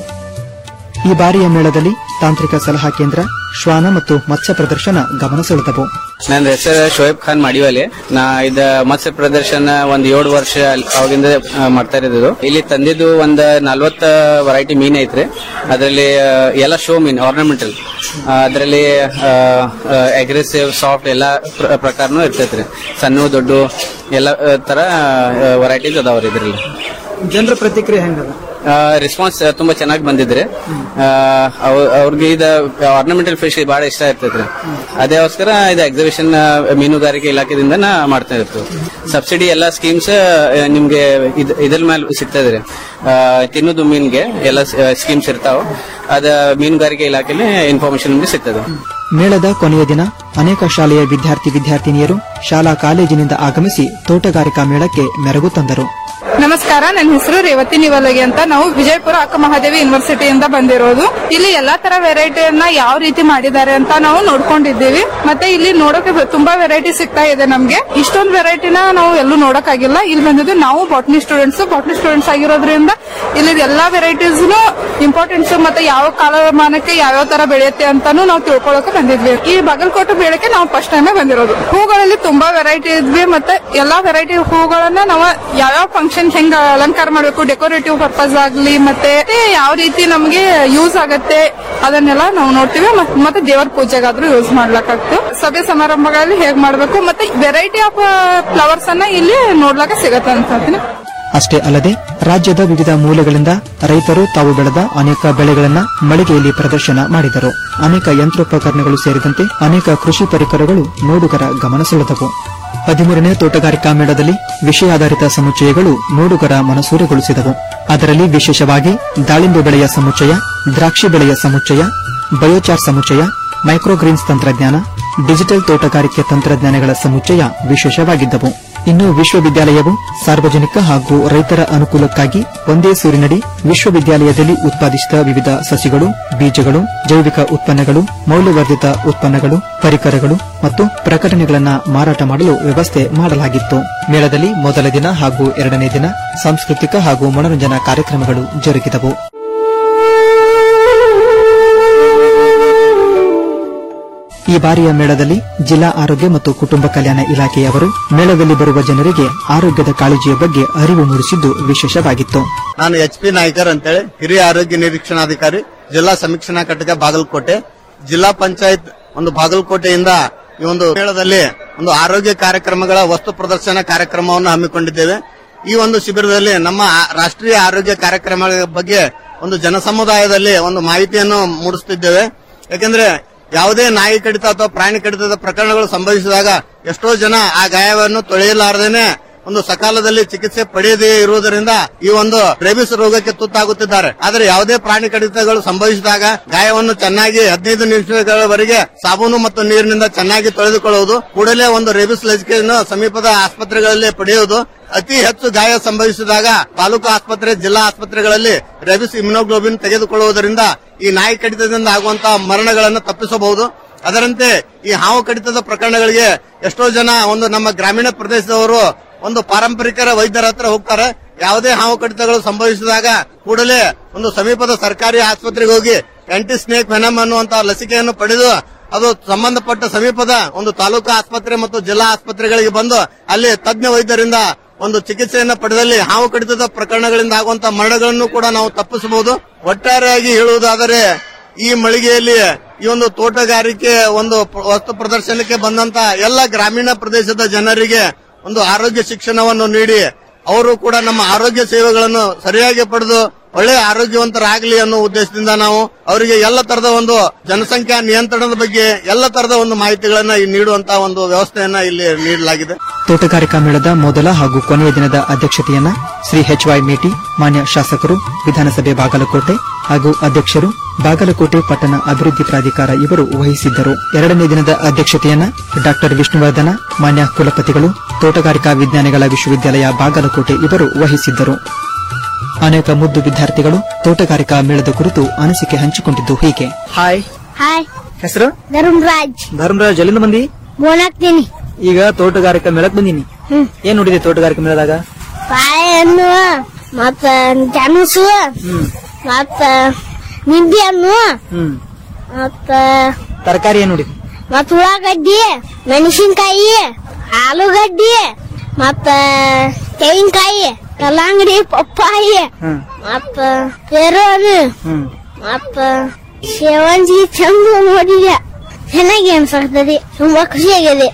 ಈ ಬಾರಿಯ ಮೇಳದಲ್ಲಿ ತಾಂತ್ರಿಕ ಸಲಹಾ ಕೇಂದ್ರ ಶ್ವಾನ ಮತ್ತು ಮತ್ಸ್ಯ ಪ್ರದರ್ಶನ ಗಮನ ಸೆಳೆದವು ನನ್ನ ಹೆಸರು ಶೋಯಬ್ ಖಾನ್ ಮಾಡಿವಾಲೆ ನಾ ಇದ ಮತ್ಸ್ಯ ಪ್ರದರ್ಶನ ಒಂದ್ ಏಳು ವರ್ಷ ಅವಾಗಿಂದ ಆ, ಮಾಡ್ತಾ ಇರೋದು ಇಲ್ಲಿ ತಂದಿದ್ದು ಒಂದ್ ನಲ್ವತ್ತ ವೆರೈಟಿ ಮೀನ್ ಐತ್ರಿ ಅದರಲ್ಲಿ ಎಲ್ಲ ಶೋ ಮೀನ್ ಆರ್ನಮೆಂಟಲ್ ಅದರಲ್ಲಿ ಅಗ್ರೆಸಿವ್ ಸಾಫ್ಟ್ ಎಲ್ಲ ಪ್ರ- ಪ್ರಕಾರನೂ ಇರ್ತೈತ್ರಿ ಸಣ್ಣ ದೊಡ್ಡ ಎಲ್ಲ ಆ, ತರ ವೆರೈಟೀಸ್ ಅದಾವ್ರಿ ಇದ್ರಲ್ಲಿ ಜನರ ಪ್ರತಿಕ್ರಿಯೆ ಹೆಂಗದ ರೆಸ್ಪಾನ್ಸ್ ತುಂಬಾ ಚೆನ್ನಾಗಿ ಬಂದಿದ್ರಿ ಆ, ಅವ್- ಅವ್ರಿಗೆ ಇದ ಆರ್ನಮೆಂಟಲ್ ಫಿಶ್ ಬಹಳ ಇಷ್ಟ ಇರ್ತೈತ್ರಿ ಅದೇಗೋಸ್ಕರ ಇದು ಎಕ್ಸಿಬಿಷನ್ ಮೀನುಗಾರಿಕೆ ಇಲಾಖೆದಿಂದ ನಾ ಮಾಡ್ತಾ ಇರ್ತೀವಿ ಸಬ್ಸಿಡಿ ಎಲ್ಲಾ ಸ್ಕೀಮ್ಸ್ ನಿಮ್ಗೆ ಇದ್- ಇದ್ರ ಮೇಲೆ ಸಿಗ್ತದ್ರಿ ಆ, ತಿನ್ನೋದು ಮೀನ್ಗೆ ಎಲ್ಲ ಸ್ಕೀಮ್ಸ್ ಇರ್ತಾವ ಅದ ಮೀನುಗಾರಿಕೆ ಇಲಾಖೆಲಿ ಇನ್ಫಾರ್ಮೇಶನ್ ನಿಮ್ಗೆ ಸಿಗ್ತದೆ ಮೇಳದ ಕೊನೆಯ ದಿನ ಅನೇಕ ಶಾಲೆಯ ವಿದ್ಯಾರ್ಥಿ ವಿದ್ಯಾರ್ಥಿನಿಯರು ಶಾಲಾ ಕಾಲೇಜಿನಿಂದ ಆಗಮಿಸಿ ತೋಟಗಾರಿಕಾ ಮೇಳಕ್ಕೆ ಮೆರುಗು ತಂದರು ನಮಸ್ಕಾರ ನನ್ನ ಹೆಸರು ರೇವತಿ ನಿವಲಗಿ ಅಂತ ನಾವು ವಿಜಯಪುರ ಅಕ್ಕ ಮಹಾದೇವಿ ಯೂನಿವರ್ಸಿಟಿಯಿಂದ ಬಂದಿರೋದು ಇಲ್ಲಿ ಎಲ್ಲಾ ತರ ವೆರೈಟಿಯನ್ನ ಯಾವ ರೀತಿ ಮಾಡಿದ್ದಾರೆ ಅಂತ ನಾವು ನೋಡ್ಕೊಂಡಿದ್ದೀವಿ ಮತ್ತೆ ಇಲ್ಲಿ ನೋಡೋಕೆ ತುಂಬಾ ವೆರೈಟಿ ಸಿಗ್ತಾ ಇದೆ ನಮ್ಗೆ ಇಷ್ಟೊಂದು ವೆರೈಟಿನ ನಾವು ಎಲ್ಲೂ ನೋಡಕ್ಕಾಗಿಲ್ಲ ಇಲ್ಲಿ ಬಂದಿದ್ದು ನಾವು ಬಾಟ್ನಿ ಸ್ಟೂಡೆಂಟ್ಸ್ ಬಾಟ್ನಿ ಸ್ಟೂಡೆಂಟ್ಸ್ ಆಗಿರೋದ್ರಿಂದ ಇಲ್ಲಿ ಎಲ್ಲಾ ವೆರೈಟೀಸ್ ಇಂಪಾರ್ಟೆನ್ಸ್ ಮತ್ತೆ ಯಾವ ಕಾಲಮಾನಕ್ಕೆ ಯಾವ್ಯಾವ ತರ ಬೆಳೆಯುತ್ತೆ ಅಂತಾನು ನಾವು ತಿಳ್ಕೊಳಕ್ಕೆ ಬಂದಿದ್ವಿ ಈ ಬಾಗಲಕೋಟೆ ಬೆಳಕ್ಕೆ ನಾವು ಫಸ್ಟ್ ಟೈಮ್ ಬಂದಿರೋದು ಹೂಗಳಲ್ಲಿ ತುಂಬಾ ವೆರೈಟಿ ಇದ್ವಿ ಮತ್ತೆ ಎಲ್ಲಾ ವೆರೈಟಿ ಹೂಗಳನ್ನ ನಾವು ಯಾವ್ಯಾವ ಫಂಕ್ಷನ್ ಹೆಂಗ ಅಲಂಕಾರ ಮಾಡಬೇಕು ಡೆಕೋರೇಟಿವ್ ಪರ್ಪಸ್ ಆಗ್ಲಿ ಮತ್ತೆ ಯಾವ ರೀತಿ ನಮ್ಗೆ ಯೂಸ್ ಆಗತ್ತೆ ಅದನ್ನೆಲ್ಲ ನಾವು ನೋಡ್ತೀವಿ ಮತ್- ಮತ್ತೆ ದೇವರ ಪೂಜೆಗಾದ್ರೂ ಯೂಸ್ ಮಾಡ್ಲಕ್ಕಾಗ್ತು ಸಭೆ ಸಮಾರಂಭಗಳಲ್ಲಿ ಹೇಗ್ ಮಾಡ್ಬೇಕು ಮತ್ತೆ ವೆರೈಟಿ ಆಫ್ ಫ್ಲವರ್ಸ್ ಅನ್ನ ಇಲ್ಲಿ ನೋಡ್ಲಕ್ಕ ಸಿಗತ್ತೆ ಅಂತ ಹೇಳ್ತೀನಿ ಅಷ್ಟೇ ಅಲ್ಲದೆ ರಾಜ್ಯದ ವಿವಿಧ ಮೂಲೆಗಳಿಂದ ರೈತರು ತಾವು ಬೆಳೆದ ಅನೇಕ ಬೆಳೆಗಳನ್ನ ಮಳಿಗೆಯಲ್ಲಿ ಪ್ರದರ್ಶನ ಮಾಡಿದರು ಅನೇಕ ಯಂತ್ರೋಪಕರಣಗಳು ಸೇರಿದಂತೆ ಅನೇಕ ಕೃಷಿ ಪರಿಕರಗಳು ನೋಡುಗರ ಗಮನ ಸೆಳೆದವು ಹದಿಮೂರನೇ ತೋಟಗಾರಿಕಾ ಮೇಳದಲ್ಲಿ ವಿಷಯಾಧಾರಿತ ಸಮುಚ್ಚಯಗಳು ನೋಡುಗರ ಮನಸೂರೆಗೊಳಿಸಿದವು ಅದರಲ್ಲಿ ವಿಶೇಷವಾಗಿ ದಾಳಿಂಬೆ ಬೆಳೆಯ ಸಮುಚ್ಚಯ ದ್ರಾಕ್ಷಿ ಬೆಳೆಯ ಸಮುಚ್ಚಯ ಬಯೋಚಾರ್ ಸಮುಚ್ಚಯ ಮೈಕ್ರೋಗ್ರೀನ್ಸ್ ತಂತ್ರಜ್ಞಾನ ಡಿಜಿಟಲ್ ತೋಟಗಾರಿಕೆ ತಂತ್ರಜ್ಞಾನಗಳ ಸಮುಚ್ಚಯ ವಿಶೇಷವಾಗಿದ್ದವು ಇನ್ನು ವಿಶ್ವವಿದ್ಯಾಲಯವು ಸಾರ್ವಜನಿಕ ಹಾಗೂ ರೈತರ ಅನುಕೂಲಕ್ಕಾಗಿ ಒಂದೇ ಸೂರಿನಡಿ ವಿಶ್ವವಿದ್ಯಾಲಯದಲ್ಲಿ ಉತ್ಪಾದಿಸಿದ ವಿವಿಧ ಸಸಿಗಳು ಬೀಜಗಳು ಜೈವಿಕ ಉತ್ಪನ್ನಗಳು ಮೌಲ್ಯವರ್ಧಿತ ಉತ್ಪನ್ನಗಳು ಪರಿಕರಗಳು ಮತ್ತು ಪ್ರಕಟಣೆಗಳನ್ನು ಮಾರಾಟ ಮಾಡಲು ವ್ಯವಸ್ಥೆ ಮಾಡಲಾಗಿತ್ತು ಮೇಳದಲ್ಲಿ ಮೊದಲ ದಿನ ಹಾಗೂ ಎರಡನೇ ದಿನ ಸಾಂಸ್ಕೃತಿಕ ಹಾಗೂ ಮನೋರಂಜನಾ ಕಾರ್ಯಕ್ರಮಗಳು ಜರುಗಿದವು ಈ ಬಾರಿಯ ಮೇಳದಲ್ಲಿ ಜಿಲ್ಲಾ ಆರೋಗ್ಯ ಮತ್ತು ಕುಟುಂಬ ಕಲ್ಯಾಣ ಇಲಾಖೆಯವರು ಮೇಳದಲ್ಲಿ ಬರುವ ಜನರಿಗೆ ಆರೋಗ್ಯದ ಕಾಳಜಿಯ ಬಗ್ಗೆ ಅರಿವು ಮೂಡಿಸಿದ್ದು ವಿಶೇಷವಾಗಿತ್ತು ನಾನು ಎಚ್ ಪಿ ನಾಯ್ಕರ್ ಅಂತೇಳಿ ಹಿರಿಯ ಆರೋಗ್ಯ ನಿರೀಕ್ಷಣಾಧಿಕಾರಿ ಜಿಲ್ಲಾ ಸಮೀಕ್ಷಣಾ ಘಟಕ ಬಾಗಲಕೋಟೆ ಜಿಲ್ಲಾ ಪಂಚಾಯತ್ ಒಂದು ಬಾಗಲಕೋಟೆಯಿಂದ ಈ ಒಂದು ಮೇಳದಲ್ಲಿ ಒಂದು ಆರೋಗ್ಯ ಕಾರ್ಯಕ್ರಮಗಳ ವಸ್ತು ಪ್ರದರ್ಶನ ಕಾರ್ಯಕ್ರಮವನ್ನು ಹಮ್ಮಿಕೊಂಡಿದ್ದೇವೆ ಈ ಒಂದು ಶಿಬಿರದಲ್ಲಿ ನಮ್ಮ ಆ- ರಾಷ್ಟ್ರೀಯ ಆರೋಗ್ಯ ಕಾರ್ಯಕ್ರಮಗಳ ಬಗ್ಗೆ ಒಂದು ಜನಸಮುದಾಯದಲ್ಲಿ ಒಂದು ಮಾಹಿತಿಯನ್ನು ಮೂಡಿಸುತ್ತಿದ್ದೇವೆ ಯಾಕೆಂದ್ರೆ ಯಾವುದೇ ನಾಯಿ ಕಡಿತ ಅಥವಾ ಪ್ರಾಣಿ ಕಡಿತದ ಪ್ರಕರಣಗಳು ಸಂಭವಿಸಿದಾಗ ಎಷ್ಟೋ ಜನ ಆ ಗಾಯವನ್ನು ತೊಳೆಯಲಾರದೇನೆ ಒಂದು ಸಕಾಲದಲ್ಲಿ ಚಿಕಿತ್ಸೆ ಪಡೆಯದೇ ಇರುವುದರಿಂದ ಈ ಒಂದು ರೇಬಿಸ್ ರೋಗಕ್ಕೆ ತುತ್ತಾಗುತ್ತಿದ್ದಾರೆ ಆದರೆ ಯಾವುದೇ ಪ್ರಾಣಿ ಕಡಿತಗಳು ಸಂಭವಿಸಿದಾಗ ಗಾಯವನ್ನು ಚೆನ್ನಾಗಿ ಹದಿನೈದು ನಿಮಿಷಗಳವರೆಗೆ ಸಾಬೂನು ಮತ್ತು ನೀರಿನಿಂದ ಚೆನ್ನಾಗಿ ತೊಳೆದುಕೊಳ್ಳುವುದು ಕೂಡಲೇ ಒಂದು ರೇಬಿಸ್ ಲಸಿಕೆಯನ್ನು ಸಮೀಪದ ಆಸ್ಪತ್ರೆಗಳಲ್ಲಿ ಪಡೆಯುವುದು ಅತಿ ಹೆಚ್ಚು ಗಾಯ ಸಂಭವಿಸಿದಾಗ ತಾಲೂಕು ಆಸ್ಪತ್ರೆ ಜಿಲ್ಲಾ ಆಸ್ಪತ್ರೆಗಳಲ್ಲಿ ರೆಬಿಸ್ ಇಮ್ಯುನೋಗ್ಲೋಬಿನ್ ತೆಗೆದುಕೊಳ್ಳುವುದರಿಂದ ಈ ನಾಯಿ ಕಡಿತದಿಂದ ಆಗುವಂತಹ ಮರಣಗಳನ್ನು ತಪ್ಪಿಸಬಹುದು ಅದರಂತೆ ಈ ಹಾವು ಕಡಿತದ ಪ್ರಕರಣಗಳಿಗೆ ಎಷ್ಟೋ ಜನ ಒಂದು ನಮ್ಮ ಗ್ರಾಮೀಣ ಪ್ರದೇಶದವರು ಒಂದು ಪಾರಂಪರಿಕ ವೈದ್ಯರ ಹತ್ರ ಹೋಗ್ತಾರೆ ಯಾವುದೇ ಹಾವು ಕಡಿತಗಳು ಸಂಭವಿಸಿದಾಗ ಕೂಡಲೇ ಒಂದು ಸಮೀಪದ ಸರ್ಕಾರಿ ಆಸ್ಪತ್ರೆಗೆ ಹೋಗಿ ಆಂಟಿ ಸ್ನೇಕ್ ವೆನಮ್ ಅನ್ನುವಂತಹ ಲಸಿಕೆಯನ್ನು ಪಡೆದು ಅದು ಸಂಬಂಧಪಟ್ಟ ಸಮೀಪದ ಒಂದು ತಾಲೂಕು ಆಸ್ಪತ್ರೆ ಮತ್ತು ಜಿಲ್ಲಾ ಆಸ್ಪತ್ರೆಗಳಿಗೆ ಬಂದು ಅಲ್ಲಿ ತಜ್ಞ ವೈದ್ಯರಿಂದ ಒಂದು ಚಿಕಿತ್ಸೆಯನ್ನು ಪಡೆದಲ್ಲಿ ಹಾವು ಕಡಿತದ ಪ್ರಕರಣಗಳಿಂದ ಆಗುವಂತಹ ಮರಣಗಳನ್ನು ಕೂಡ ನಾವು ತಪ್ಪಿಸಬಹುದು ಒಟ್ಟಾರೆಯಾಗಿ ಹೇಳುವುದಾದರೆ ಈ ಮಳಿಗೆಯಲ್ಲಿ ಈ ಒಂದು ತೋಟಗಾರಿಕೆ ಒಂದು ಪ್ರ- ವಸ್ತು ಪ್ರದರ್ಶನಕ್ಕೆ ಬಂದಂತ ಎಲ್ಲ ಗ್ರಾಮೀಣ ಪ್ರದೇಶದ ಜನರಿಗೆ ಒಂದು ಆರೋಗ್ಯ ಶಿಕ್ಷಣವನ್ನು ನೀಡಿ ಅವರು ಕೂಡ ನಮ್ಮ ಆರೋಗ್ಯ ಸೇವೆಗಳನ್ನು ಸರಿಯಾಗಿ ಪಡೆದು ಒಳ್ಳೆ ಆರೋಗ್ಯವಂತರಾಗಲಿ ಅನ್ನೋ ಉದ್ದೇಶದಿಂದ ನಾವು ಅವರಿಗೆ ಎಲ್ಲ ತರದ ಒಂದು ಜನಸಂಖ್ಯಾ ನಿಯಂತ್ರಣದ ಬಗ್ಗೆ ಎಲ್ಲ ತರದ ಒಂದು ಮಾಹಿತಿಗಳನ್ನ ಇಲ್ಲಿ ನೀಡುವಂತಹ ಒಂದು ವ್ಯವಸ್ಥೆಯನ್ನ ಇಲ್ಲಿ ನೀಡಲಾಗಿದೆ ತೋಟಗಾರಿಕಾ ಮೇಳದ ಮೊದಲ ಹಾಗೂ ಕೊನೆಯ ದಿನದ ಅಧ್ಯಕ್ಷತೆಯನ್ನ ಶ್ರೀ ಎಚ್ ವೈ ಮೇಟಿ ಮಾನ್ಯ ಶಾಸಕರು ವಿಧಾನಸಭೆ ಬಾಗಲಕೋಟೆ ಹಾಗೂ ಅಧ್ಯಕ್ಷರು ಬಾಗಲಕೋಟೆ ಪಟ್ಟಣ ಅಭಿವೃದ್ಧಿ ಪ್ರಾಧಿಕಾರ ಇವರು ವಹಿಸಿದ್ದರು ಎರಡನೇ ದಿನದ ಅಧ್ಯಕ್ಷತೆಯನ್ನ ಡಾಕ್ಟರ್ ವಿಷ್ಣುವರ್ಧನ ಮಾನ್ಯ ಕುಲಪತಿಗಳು ತೋಟಗಾರಿಕಾ ವಿಜ್ಞಾನಗಳ ವಿಶ್ವವಿದ್ಯಾಲಯ ಬಾಗಲಕೋಟೆ ಇವರು ವಹಿಸಿದ್ದರು ಅನೇಕ ಮುದ್ದು ವಿದ್ಯಾರ್ಥಿಗಳು ತೋಟಗಾರಿಕಾ ಮೇಳದ ಕುರಿತು ಅನಿಸಿಕೆ ಹಂಚಿಕೊಂಡಿದ್ದು ಹೀಗೆ ಹಾಯ್ ಹಾಯ್ ಹೆಸರು ಧರ್ಮರಾಜ್ ಧರ್ಮರಾಜ್ ಎಲ್ಲಿಂದ ಬಂದಿ ಬೋನಾಕ್ತೀನಿ ಈಗ ತೋಟಗಾರಿಕಾ ಮೇಳಕ್ ಬಂದೀನಿ ಹ್ಮ್. ಏನ್ ನೋಡಿದೆ ತೋಟಗಾರಿಕಾ ಮೇಳದಾಗ ಬಾಳೆಹಣ್ಣು ಮತ್ತ ಜಾನುಸು ಮತ್ತ ನಿಂಬೆ ಹಣ್ಣು ಹ್ಮ್ ಮತ್ತ ತರಕಾರಿ ಏನ್ ನೋಡಿದೆ ಮತ್ತ ಉಳ್ಳಾಗಡ್ಡಿ ಮೆಣಸಿನ್ಕಾಯಿ ಆಲೂಗಡ್ಡಿ ಮತ್ತ ತೆಂಗಿನಕಾಯಿ ಕಲ್ಲಂಗಡಿ ಪಪ್ಪಾಯಿ ಹ್ಮ್ ಮತ್ತ ಪೇರೋನು ಹ್ಮ್ ಮತ್ತ ಸೇವಂತಿ ಚಂದ ನೋಡಿದೆ ಚೆನ್ನಾಗಿ ಅನ್ಸಾಗ್ತದೆ ತುಂಬಾ ಖುಷಿಯಾಗಿದೆ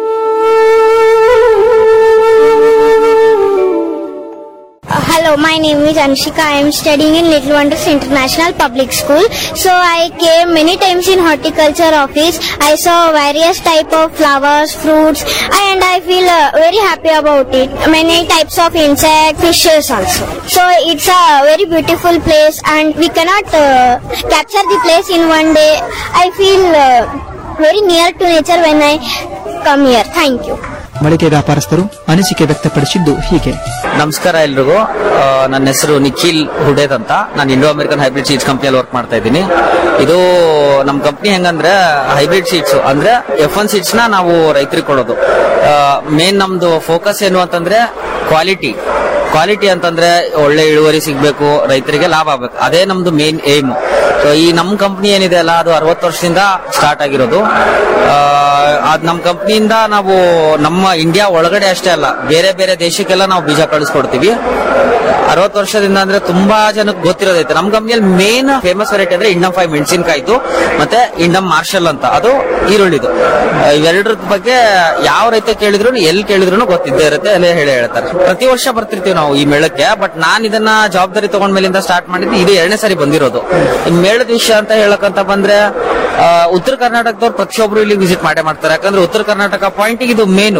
Uh, Hello, my name is Anshika. I am studying in Little Wonders International Public School. So I came many times in horticulture office. I saw various type of flowers, fruits, and I feel uh, very happy about it. Many types of insect, fishes also. So it's a very beautiful place, and we cannot uh, capture the place in one day. I feel uh, very near to nature when I come here. Thank you. ಮಳಿಗೆ ವ್ಯಾಪಾರಸ್ಥರು ಅನಿಸಿಕೆ ವ್ಯಕ್ತಪಡಿಸಿದ್ದು ಹೀಗೆ ನಮಸ್ಕಾರ ಎಲ್ರಿಗೂ ಆ, ನನ್ನ ಹೆಸರು ನಿಖಿಲ್ ಹುಡೇದ್ ಅಂತ ನಾನು ಇಂಡೋ ಅಮೆರಿಕನ್ ಹೈಬ್ರಿಡ್ ಸೀಡ್ಸ್ ಕಂಪ್ನಿಯಲ್ಲಿ ವರ್ಕ್ ಮಾಡ್ತಾ ಇದ್ದೀನಿ ಇದು ನಮ್ಮ ಕಂಪ್ನಿ ಹೆಂಗಂದ್ರೆ ಹೈಬ್ರಿಡ್ ಸೀಡ್ಸ್ ಅಂದ್ರೆ ಎಫ್ ಒನ್ ಸೀಡ್ಸ್ ನ ನಾವು ರೈತರಿಗೆ ಕೊಡೋದು ಮೇನ್ ನಮ್ದು ಫೋಕಸ್ ಏನು ಅಂತಂದ್ರೆ ಕ್ವಾಲಿಟಿ ಕ್ವಾಲಿಟಿ ಅಂತಂದ್ರೆ ಒಳ್ಳೆ ಇಳುವರಿ ಸಿಗ್ಬೇಕು ರೈತರಿಗೆ ಲಾಭ ಆಗ್ಬೇಕು ಅದೇ ನಮ್ದು ಮೇನ್ ಏಮ್ ಸೊ ಈ ನಮ್ಮ ಕಂಪ್ನಿ ಏನಿದೆ ಅಲ್ಲ ಅದು ಅರವತ್ತು ವರ್ಷದಿಂದ ಸ್ಟಾರ್ಟ್ ಆಗಿರೋದು ಆ, ಅದ್ ನಮ್ಮ ಕಂಪ್ನಿಯಿಂದ ನಾವು ನಮ್ಮ ಇಂಡಿಯಾ ಒಳಗಡೆ ಅಷ್ಟೇ ಅಲ್ಲ ಬೇರೆ ಬೇರೆ ದೇಶಕ್ಕೆಲ್ಲ ನಾವು ಬೀಜ ಕಳಿಸ್ಕೊಡ್ತೀವಿ ಅರವತ್ತು ವರ್ಷದಿಂದ ಅಂದ್ರೆ ತುಂಬಾ ಜನಕ್ಕೆ ಗೊತ್ತಿರೋದೈತೆ ನಮ್ಮ ಕಂಪ್ನಿಯಲ್ಲಿ ಮೇನ್ ಫೇಮಸ್ ವೆರೈಟಿ ಅಂದ್ರೆ ಇಂಡಮ್ ಫೈವ್ ಮೆಣಸಿನಕಾಯ್ತು ಮತ್ತೆ ಇಂಡಮ್ ಮಾರ್ಷಲ್ ಅಂತ ಅದು ಈರುಳ್ಳಿದು ಆ, ಇವೆರಡರ ಬಗ್ಗೆ ಯಾವ ರೈತ ಕೇಳಿದ್ರು ಎಲ್ಲಿ ಕೇಳಿದ್ರು ಗೊತ್ತಿದ್ದೇ ಇರುತ್ತೆ ಅಲ್ಲೇ ಹೇಳಿ ಹೇಳ್ತಾರೆ ಪ್ರತಿ ವರ್ಷ ಬರ್ತಿರ್ತೀವಿ ನಾವು ಈ ಮೇಳಕ್ಕೆ ಬಟ್ ನಾನು ಇದನ್ನ ಜವಾಬ್ದಾರಿ ತಗೊಂಡ್ ಮೇಲಿಂದ ಸ್ಟಾರ್ಟ್ ಮಾಡಿದ್ದು ಇದು ಎರಡನೇ ಸಾರಿ ಬಂದಿರೋದು ಈ ಮೇಳದ ವಿಷಯ ಅಂತ ಹೇಳಕಂತ ಬಂದ್ರೆ ಆ, ಉತ್ತರ ಕರ್ನಾಟಕದವ್ರು ಪ್ರತಿಯೊಬ್ರು ಇಲ್ಲಿ ವಿಸಿಟ್ ಮಾಡೇ ಮಾಡ್ತಾರೆ ಯಾಕಂದ್ರೆ ಉತ್ತರ ಕರ್ನಾಟಕ ಪಾಯಿಂಟ್ ಇದು ಮೇನು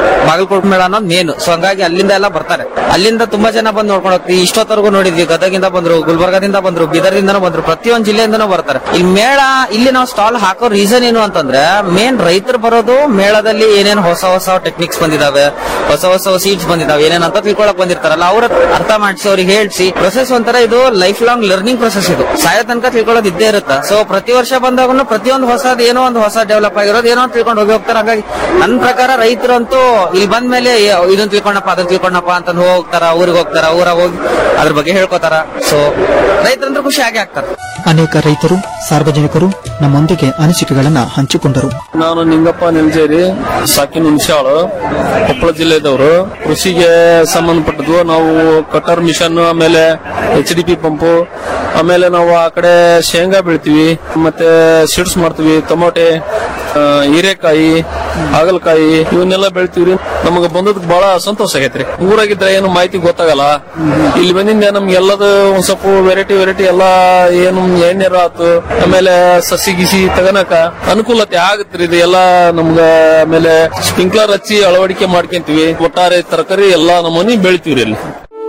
ಬಾಗಲಕೋಟೆ ಮೇಳ ಅನ್ನೋದು ಮೇನ್ ಸೊ ಹಂಗಾಗಿ ಅಲ್ಲಿಂದ ಎಲ್ಲ ಬರ್ತಾರೆ ಅಲ್ಲಿಂದ ತುಂಬಾ ಜನ ಬಂದು ನೋಡ್ಕೊಂಡು ಹೋಗ್ತೀವಿ ಇಷ್ಟೊತ್ತವರೆಗೂ ನೋಡಿದ್ವಿ ಗದಗಿಂದ ಬಂದ್ರು ಗುಲ್ಬರ್ಗದಿಂದ ಬಂದ್ರು ಬೀದರ್ದಿಂದನೂ ಬಂದ್ರು ಪ್ರತಿಯೊಂದು ಜಿಲ್ಲೆಯಿಂದನೂ ಬರ್ತಾರೆ ಇಲ್ಲಿ ಮೇಳ ಇಲ್ಲಿ ನಾವು ಸ್ಟಾಲ್ ಹಾಕೋ ರೀಸನ್ ಏನು ಅಂತಂದ್ರೆ ಮೇನ್ ರೈತರು ಬರೋದು ಮೇಳದಲ್ಲಿ ಏನೇನ್ ಹೊಸ ಹೊಸ ಟೆಕ್ನಿಕ್ಸ್ ಬಂದಿದಾವೆ ಹೊಸ ಹೊಸ ಸೀಟ್ಸ್ ಬಂದಿದಾವೆ ಏನೇನಂತ ತಿಳ್ಕೊಳಕ್ ಬಂದಿರ್ತಾರಲ್ಲ ಅವ್ರ ಅರ್ಥ ಮಾಡಿಸಿ ಅವ್ರಿಗೆ ಹೇಳ್ಸಿ ಪ್ರೊಸೆಸ್ ಒಂಥರ ಇದು ಲೈಫ್ ಲಾಂಗ್ ಲರ್ನಿಂಗ್ ಪ್ರೊಸೆಸ್ ಇದು ಸಾಯೋ ತನಕ ತಿಳ್ಕೊಳ್ಳೋದು ಇದ್ದೇ ಇರುತ್ತೆ ಸೊ ಪ್ರತಿ ವರ್ಷ ಬಂದಾಗೂ ಪ್ರತಿಯೊಂದು ಹೊಸದ್ ಏನೋ ಒಂದು ಹೊಸ ಡೆವಲಪ್ ಆಗಿರೋದು ಏನೋ ಒಂದ್ ತಿಳ್ಕೊಂಡು ಹೋಗಿ ಹೋಗ್ತಾರೆ ಹಾಗಾಗಿ ನನ್ನ ಪ್ರಕಾರ ರೈತರಂತೂ ಇಲ್ಲಿ ಬಂದ ಮೇಲೆ ಇದನ್ನ ತಿಳ್ಕೊಂಡಪ್ಪ ಅದನ್ನ ತಿಳ್ಕೊಂಡಪ್ಪ ಅಂತ ಹೋಗ್ತಾರ ಊರಿಗೆ ಹೋಗ್ತಾರ ಊರಾಗ ಹೋಗಿ ಅದ್ರ ಬಗ್ಗೆ ಹೇಳ್ಕೊತಾರ ಸೊ ರೈತರಂದ್ರೂ ಖುಷಿ ಆಗೇ ಆಗ್ತಾರೆ ಅನೇಕ ರೈತರು ಸಾರ್ವಜನಿಕರು ನಮ್ಮೊಂದಿಗೆ ಅನಿಸಿಕೆಗಳನ್ನ ಹಂಚಿಕೊಂಡರು ನಾನು ನಿಂಗಪ್ಪ ನಿಲ್ಜೇರಿ ಸಾಕಿನ ಹುಣಸಾಳು ಕೊಪ್ಪಳ ಜಿಲ್ಲೆದವರು ಕೃಷಿಗೆ ಸಂಬಂಧಪಟ್ಟದ್ದು ನಾವು ಕಟರ್ ಮಿಷನ್ ಆಮೇಲೆ ಎಚ್ ಡಿ ಪಿ ಪಂಪು ಆಮೇಲೆ ನಾವು ಆ ಕಡೆ ಶೇಂಗಾ ಬೆಳಿತೀವಿ ಮತ್ತೆ ಸೀಡ್ಸ್ ಮಾಡ್ತೀವಿ ಟೊಮೊಟೆ ಆ, ಹೀರೆಕಾಯಿ ಹಾಗಲಕಾಯಿ ಇವನ್ನೆಲ್ಲ ಬೆಳಿತೀವ್ರಿ ನಮಗೆ ಬಂದದಕ್ಕೆ ಬಹಳ ಸಂತೋಷ ಆಗೈತ್ರಿ ಊರಾಗಿದ್ರೆ ಏನು ಮಾಹಿತಿ ಗೊತ್ತಾಗಲ್ಲ ಇಲ್ಲಿ ಬಂದಿಂದ ನಮ್ಗೆ ಎಲ್ಲದು ಒಂದ್ ಸ್ವಲ್ಪ ವೆರೈಟಿ ವೆರೈಟಿ ಎಲ್ಲಾ ಏನು ಎಣ್ಣೆ ಆತು ಆಮೇಲೆ ಸಸಿ ಗಿಸಿ ತಗನಕ ಅನುಕೂಲತೆ ಆಗತ್ರಿ ಇದು ಎಲ್ಲಾ ನಮ್ಗ ಆಮೇಲೆ ಸ್ಪ್ರಿಂಕ್ಲರ್ ಹಚ್ಚಿ ಅಳವಡಿಕೆ ಮಾಡ್ಕೊಂತೀವಿ ಒಟ್ಟಾರೆ ತರಕಾರಿ ಎಲ್ಲಾ ನಮ್ಮನಿ ಬೆಳಿತೀವ್ರಿ ಇಲ್ಲಿ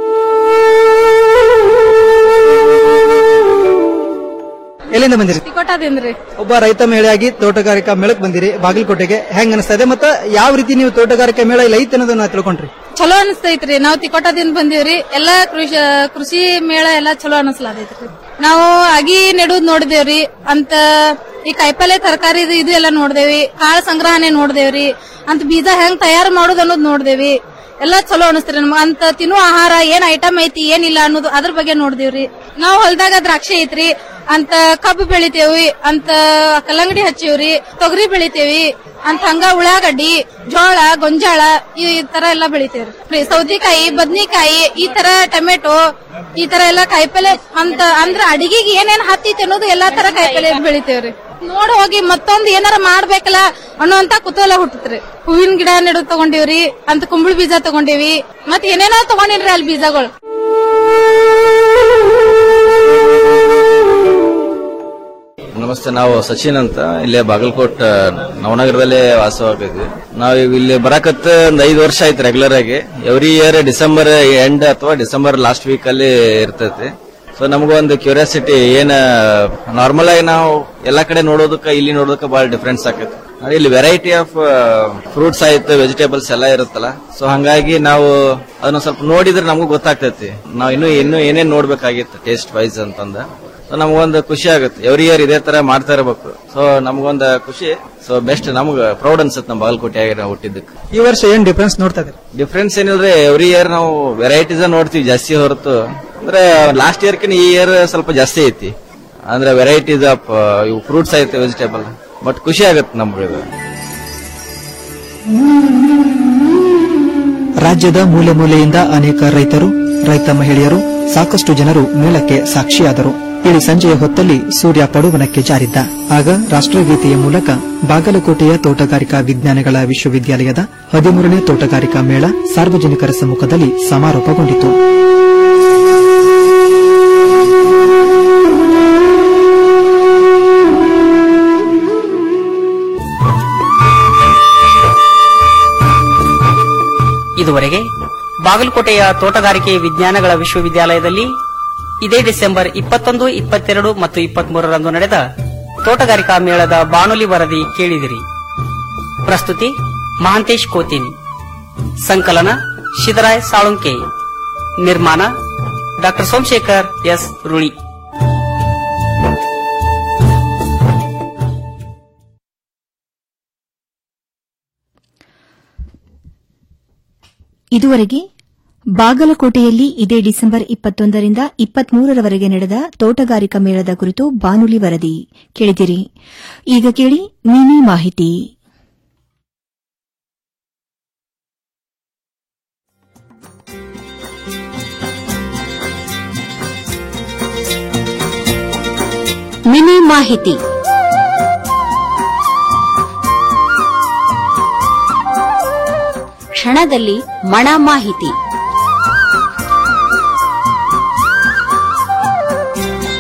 ಎಲ್ಲಿಂದ ಬಂದಿರಿ ತಿಕೋಟದಿಂದ್ರಿ ಒಬ್ಬ ರೈತ ಮೇಳೆಯಾಗಿ ತೋಟಗಾರಿಕಾ ಮೇಳಕ್ ಬಂದಿರಿ ಬಾಗಲಕೋಟೆಗೆ ಹೆಂಗ್ ಅನಿಸ್ತಾ ಇದೆ ಮತ್ತ ಯಾವ ರೀತಿ ನೀವು ತೋಟಗಾರಿಕಾ ಮೇಳ ಇಲ್ಲಿ ಐತೆ ಅನ್ನೋದನ್ನ ತಿಳ್ಕೊಂಡ್ರಿ ಚಲೋ ಅನಿಸ್ತೈತ್ರಿ ನಾವು ತಿಕೋಟದಿಂದ ಬಂದೀವ್ರಿ ಎಲ್ಲಾ ಕೃಷಿ ಕೃಷಿ ಮೇಳ ಎಲ್ಲಾ ಚಲೋ ಅನಿಸ್ಲಾದೈತ್ರಿ ನಾವು ಅಗಿ ನೆಡುದ್ ನೋಡಿದೇವ್ರಿ ಅಂತ ಈ ಕಾಯಿಪಲ್ಲೆ ತರಕಾರಿ ಇದು ಎಲ್ಲ ನೋಡ್ದೇವಿ ಕಾಳು ಸಂಗ್ರಹಣೆ ನೋಡ್ದೇವ್ರಿ ಅಂತ ಬೀಜ ಹೆಂಗ್ ತಯಾರು ಮಾಡೋದು ಅನ್ನೋದು ನೋಡ್ದೇವಿ ಎಲ್ಲಾ ಚಲೋ ಅನಿಸ್ತ್ರಿ ನಮ್ಗ ಅಂತ ತಿನ್ನುವ ಆಹಾರ ಏನ್ ಐಟಮ್ ಐತಿ ಏನಿಲ್ಲ ಅನ್ನೋದು ಅದ್ರ ಬಗ್ಗೆ ನೋಡ್ದೇವ್ರಿ ನಾವು ಹೊಲದಾಗ ದ್ರಾಕ್ಷಿ ಐತ್ರಿ ಅಂತ ಕಬ್ಬು ಬೆಳಿತೇವಿ ಅಂತ ಕಲ್ಲಂಗಡಿ ಹಚ್ಚಿವ್ರಿ ತೊಗರಿ ಬೆಳಿತೇವಿ ಅಂತ ಹಂಗ ಉಳ್ಳಾಗಡ್ಡಿ ಜೋಳ ಗೊಂಜಾಳ ಈ ತರ ಎಲ್ಲಾ ಬೆಳಿತೇವ್ರಿ ಸೌತೆಕಾಯಿ ಬದ್ನಿಕಾಯಿ ಈ ತರ ಟೊಮೆಟೊ ಈ ತರ ಎಲ್ಲಾ ಕಾಯಿಪಲ್ಲೆ ಅಂತ ಅಂದ್ರ ಅಡಿಗೆಗೆ ಏನೇನ್ ಹತ್ತೈತಿ ಅನ್ನೋದು ಎಲ್ಲಾ ತರ ಕಾಯಿಪಲ್ಲೆ ಬೆಳಿತೇವ್ರಿ ನೋಡ್ ಹೋಗಿ ಮತ್ತೊಂದ್ ಏನಾರ ಮಾಡ್ಬೇಕಲ್ಲ ಅನ್ನೋಂತ ಕುತೂಹಲ ಹುಟ್ಟತ್ರಿ ಹೂವಿನ ಗಿಡ ನೆಡು ತಗೊಂಡಿವ್ರಿ ಅಂತ ಕುಂಬಳ ಬೀಜ ತಗೊಂಡಿವಿ ಮತ್ ಏನೇನೋ ತಗೊಂಡಿನ್ರಿ ಅಲ್ಲಿ ಬೀಜಗಳು ನಮಸ್ತೆ ನಾವು ಸಚಿನ್ ಅಂತ ಇಲ್ಲೇ ಬಾಗಲಕೋಟ್ ನವನಗರದಲ್ಲೇ ವಾಸವಾಗಿದ್ವಿ ನಾವು ಇಲ್ಲಿ ಬರಕತ್ತ ಒಂದ್ ಐದು ವರ್ಷ ಆಯ್ತು ರೆಗ್ಯುಲರ್ ಆಗಿ ಎವ್ರಿ ಇಯರ್ ಡಿಸೆಂಬರ್ ಎಂಡ್ ಅಥವಾ ಡಿಸೆಂಬರ್ ಲಾಸ್ಟ್ ವೀಕ್ ಅಲ್ಲಿ ಇರ್ತೈತಿ ಸೊ ನಮಗೊಂದು ಕ್ಯೂರಿಯಾಸಿಟಿ ಏನ್ ನಾರ್ಮಲ್ ಆಗಿ ನಾವು ಎಲ್ಲಾ ಕಡೆ ನೋಡೋದಕ್ಕೆ ಇಲ್ಲಿ ನೋಡೋದಕ್ಕೆ ಬಹಳ ಡಿಫ್ರೆನ್ಸ್ ಆಕೈತಿ ಆದ್ರೆ ಇಲ್ಲಿ ವೆರೈಟಿ ಆಫ್ ಫ್ರೂಟ್ಸ್ ಆಯ್ತು ವೆಜಿಟೇಬಲ್ಸ್ ಎಲ್ಲ ಇರುತ್ತಲ್ಲ ಸೊ ಹಂಗಾಗಿ ನಾವು ಅದನ್ನ ಸ್ವಲ್ಪ ನೋಡಿದ್ರೆ ನಮಗೂ ಗೊತ್ತಾಗ್ತೈತಿ ನಾವು ಇನ್ನೂ ಇನ್ನೂ ಏನೇನ್ ನೋಡ್ಬೇಕಾಗಿತ್ತು ಟೇಸ್ಟ್ ವೈಸ್ ಅಂತಂದ ಸೊ ನಮಗೊಂದು ಖುಷಿ ಆಗುತ್ತೆ ಎವ್ರಿ ಇಯರ್ ಇದೇ ತರ ಮಾಡ್ತಾ ಇರಬೇಕು ಸೊ ನಮಗೊಂದು ಖುಷಿ ಸೊ ಬೆಸ್ಟ್ ನಮ್ಗೆ ಪ್ರೌಡ್ ಅನ್ಸುತ್ತೆ ನಮ್ಮ ಬಾಗಲಕೋಟೆಯಾಗಿ ನಾವು ಹುಟ್ಟಿದ್ದಕ್ಕೆ ಈ ವರ್ಷ ಏನ್ ಡಿಫ್ರೆನ್ಸ್ ನೋಡ್ತಾ ಇದ್ರಿ ಡಿಫ್ರೆನ್ಸ್ ಏನಿಲ್ರಿ ಎವ್ರಿ ಇಯರ್ ನಾವು ವೆರೈಟೀಸ್ ನೋಡ್ತೀವಿ ಜಾಸ್ತಿ ಹೊರತು ಅಂದ್ರೆ ಲಾಸ್ಟ್ ಇಯರ್ಕಿನ ಈ ಇಯರ್ ಸ್ವಲ್ಪ ಜಾಸ್ತಿ ಐತಿ ಅಂದ್ರೆ ವೆರೈಟೀಸ್ ಆಫ್ ಇವು ಫ್ರೂಟ್ಸ್ ಐತೆ ವೆಜಿಟೇಬಲ್ ಬಟ್ ಖುಷಿ ಆಗುತ್ತೆ ನಮ್ಗೆ ಇದು ರಾಜ್ಯದ ಮೂಲೆ ಮೂಲೆಯಿಂದ ಅನೇಕ ರೈತರು ರೈತ ಮಹಿಳೆಯರು ಸಾಕಷ್ಟು ಜನರು ಮೇಳಕ್ಕೆ ಸಾಕ್ಷಿಯಾದರು ಇಳಿ ಸಂಜೆಯ ಹೊತ್ತಲ್ಲಿ ಸೂರ್ಯ ಪಡುವನಕ್ಕೆ ಜಾರಿದ್ದ ಆಗ ರಾಷ್ಟ್ರಗೀತೆಯ ಮೂಲಕ ಬಾಗಲಕೋಟೆಯ ತೋಟಗಾರಿಕಾ ವಿಜ್ಞಾನಗಳ ವಿಶ್ವವಿದ್ಯಾಲಯದ ಹದಿಮೂರನೇ ತೋಟಗಾರಿಕಾ ಮೇಳ ಸಾರ್ವಜನಿಕರ ಸಮ್ಮುಖದಲ್ಲಿ ಸಮಾರೋಪಗೊಂಡಿತು ಇದುವರೆಗೆ ಬಾಗಲಕೋಟೆಯ ತೋಟಗಾರಿಕೆ ವಿಜ್ಞಾನಗಳ ವಿಶ್ವವಿದ್ಯಾಲಯದಲ್ಲಿ ಇದೇ ಡಿಸೆಂಬರ್ ಇಪ್ಪತ್ತೊಂದು ಇಪ್ಪತ್ತೆರಡು ಮತ್ತು ಇಪ್ಪತ್ಮೂರರಂದು ನಡೆದ ತೋಟಗಾರಿಕಾ ಮೇಳದ ಬಾನುಲಿ ವರದಿ ಕೇಳಿದಿರಿ ಪ್ರಸ್ತುತಿ ಮಹಾಂತೇಶ್ ಕೋತಿನ್ ಸಂಕಲನ ಶಿದರಾಯ್ ಸಾಳುಂಕೆ ನಿರ್ಮಾಣ ಡಾಕ್ಟರ್ ಸೋಮಶೇಖರ್ ಎಸ್ ರುಳಿ ಇದುವರೆಗೆ ಬಾಗಲಕೋಟೆಯಲ್ಲಿ ಇದೇ ಡಿಸೆಂಬರ್ ಇಪ್ಪತ್ತೊಂದರಿಂದ ಇಪ್ಪತ್ಮೂರರವರೆಗೆ ನಡೆದ ತೋಟಗಾರಿಕಾ ಮೇಳದ ಕುರಿತು ಬಾನುಲಿ ವರದಿ ಕೇಳಿದಿರಿ ಈಗ ಕೇಳಿ ಮಿನಿ ಮಾಹಿತಿ ಮಿನಿ ಮಾಹಿತಿ ಕ್ಷಣದಲ್ಲಿ ಮಣ ಮಾಹಿತಿ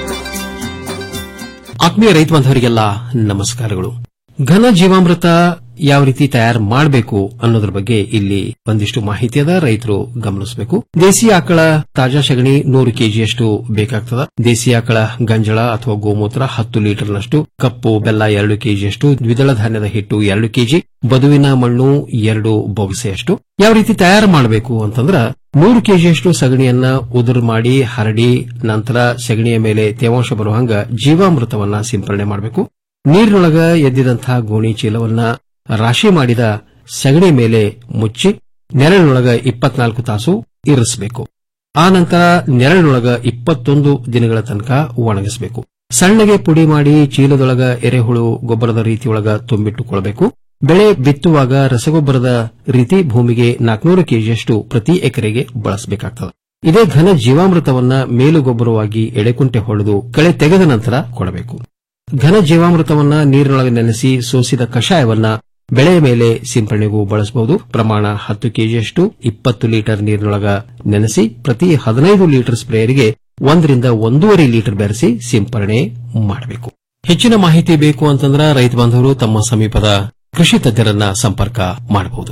ಆತ್ಮೀಯ ರೈತ ಬಾಂಧವರಿಗೆಲ್ಲ ನಮಸ್ಕಾರಗಳು ಘನ ಜೀವಾಮೃತ ಯಾವ ರೀತಿ ತಯಾರು ಮಾಡಬೇಕು ಅನ್ನೋದ್ರ ಬಗ್ಗೆ ಇಲ್ಲಿ ಒಂದಿಷ್ಟು ಮಾಹಿತಿ ಅದ ರೈತರು ಗಮನಿಸಬೇಕು ದೇಸಿ ಆಕಳ ತಾಜಾ ಸಗಣಿ ನೂರು ಕೆಜಿಯಷ್ಟು ಬೇಕಾಗ್ತದ ದೇಸಿ ಆಕಳ ಗಂಜಳ ಅಥವಾ ಗೋಮೂತ್ರ ಹತ್ತು ಲೀಟರ್ನಷ್ಟು ಕಪ್ಪು ಬೆಲ್ಲ ಎರಡು ಕೆಜಿಯಷ್ಟು ದ್ವಿದಳ ಧಾನ್ಯದ ಹಿಟ್ಟು ಎರಡು ಕೆಜಿ ಬದುವಿನ ಮಣ್ಣು ಎರಡು ಬೊಗಸೆಯಷ್ಟು ಯಾವ ರೀತಿ ತಯಾರು ಮಾಡಬೇಕು ಅಂತಂದ್ರ ನೂರು ಕೆಜಿಯಷ್ಟು ಸಗಣಿಯನ್ನ ಉದುರು ಮಾಡಿ ಹರಡಿ ನಂತರ ಸಗಣಿಯ ಮೇಲೆ ತೇವಾಂಶ ಬರುವಂಗ ಜೀವಾಮೃತವನ್ನ ಸಿಂಪರಣೆ ಮಾಡಬೇಕು ನೀರಿನೊಳಗ ಎದ್ದಿದಂತಹ ಗೋಣಿ ಚೀಲವನ್ನ ರಾಶಿ ಮಾಡಿದ ಸಗಣಿ ಮೇಲೆ ಮುಚ್ಚಿ ನೆರಳಿನೊಳಗ ಇಪ್ಪತ್ನಾಲ್ಕು ತಾಸು ಇರಿಸಬೇಕು ಆ ನಂತರ ನೆರಳಿನೊಳಗ ಇಪ್ಪತ್ತೊಂದು ದಿನಗಳ ತನಕ ಒಣಗಿಸಬೇಕು ಸಣ್ಣಗೆ ಪುಡಿ ಮಾಡಿ ಚೀಲದೊಳಗ ಎರೆಹುಳು ಗೊಬ್ಬರದ ರೀತಿಯೊಳಗ ತುಂಬಿಟ್ಟುಕೊಳ್ಳಬೇಕು ಬೆಳೆ ಬಿತ್ತುವಾಗ ರಸಗೊಬ್ಬರದ ರೀತಿ ಭೂಮಿಗೆ ನಾಲ್ಕನೂರು ಕೆಜಿಯಷ್ಟು ಪ್ರತಿ ಎಕರೆಗೆ ಬಳಸಬೇಕಾಗ್ತದೆ ಇದೇ ಘನ ಜೀವಾಮೃತವನ್ನ ಮೇಲುಗೊಬ್ಬರವಾಗಿ ಎಡೆಕುಂಟೆ ಹೊಡೆದು ಕಳೆ ತೆಗೆದ ನಂತರ ಕೊಡಬೇಕು ಘನ ಜೀವಾಮೃತವನ್ನ ನೀರಿನೊಳಗೆ ನೆನೆಸಿ ಸೋಸಿದ ಕಷಾಯವನ್ನ ಬೆಳೆಯ ಮೇಲೆ ಸಿಂಪರಣೆಗೂ ಬಳಸಬಹುದು ಪ್ರಮಾಣ ಹತ್ತು ಕೆಜಿಯಷ್ಟು ಇಪ್ಪತ್ತು ಲೀಟರ್ ನೀರಿನೊಳಗ ನೆನೆಸಿ ಪ್ರತಿ ಹದಿನೈದು ಲೀಟರ್ ಸ್ಪ್ರೇಯರ್ಗೆ ಒಂದರಿಂದ ಒಂದೂವರೆ ಲೀಟರ್ ಬೆರೆಸಿ ಸಿಂಪರಣೆ ಮಾಡಬೇಕು ಹೆಚ್ಚಿನ ಮಾಹಿತಿ ಬೇಕು ಅಂತಂದ್ರೆ ರೈತ ಬಾಂಧವರು ತಮ್ಮ ಸಮೀಪದ ಕೃಷಿ ತಜ್ಞರನ್ನ ಸಂಪರ್ಕ ಮಾಡಬಹುದು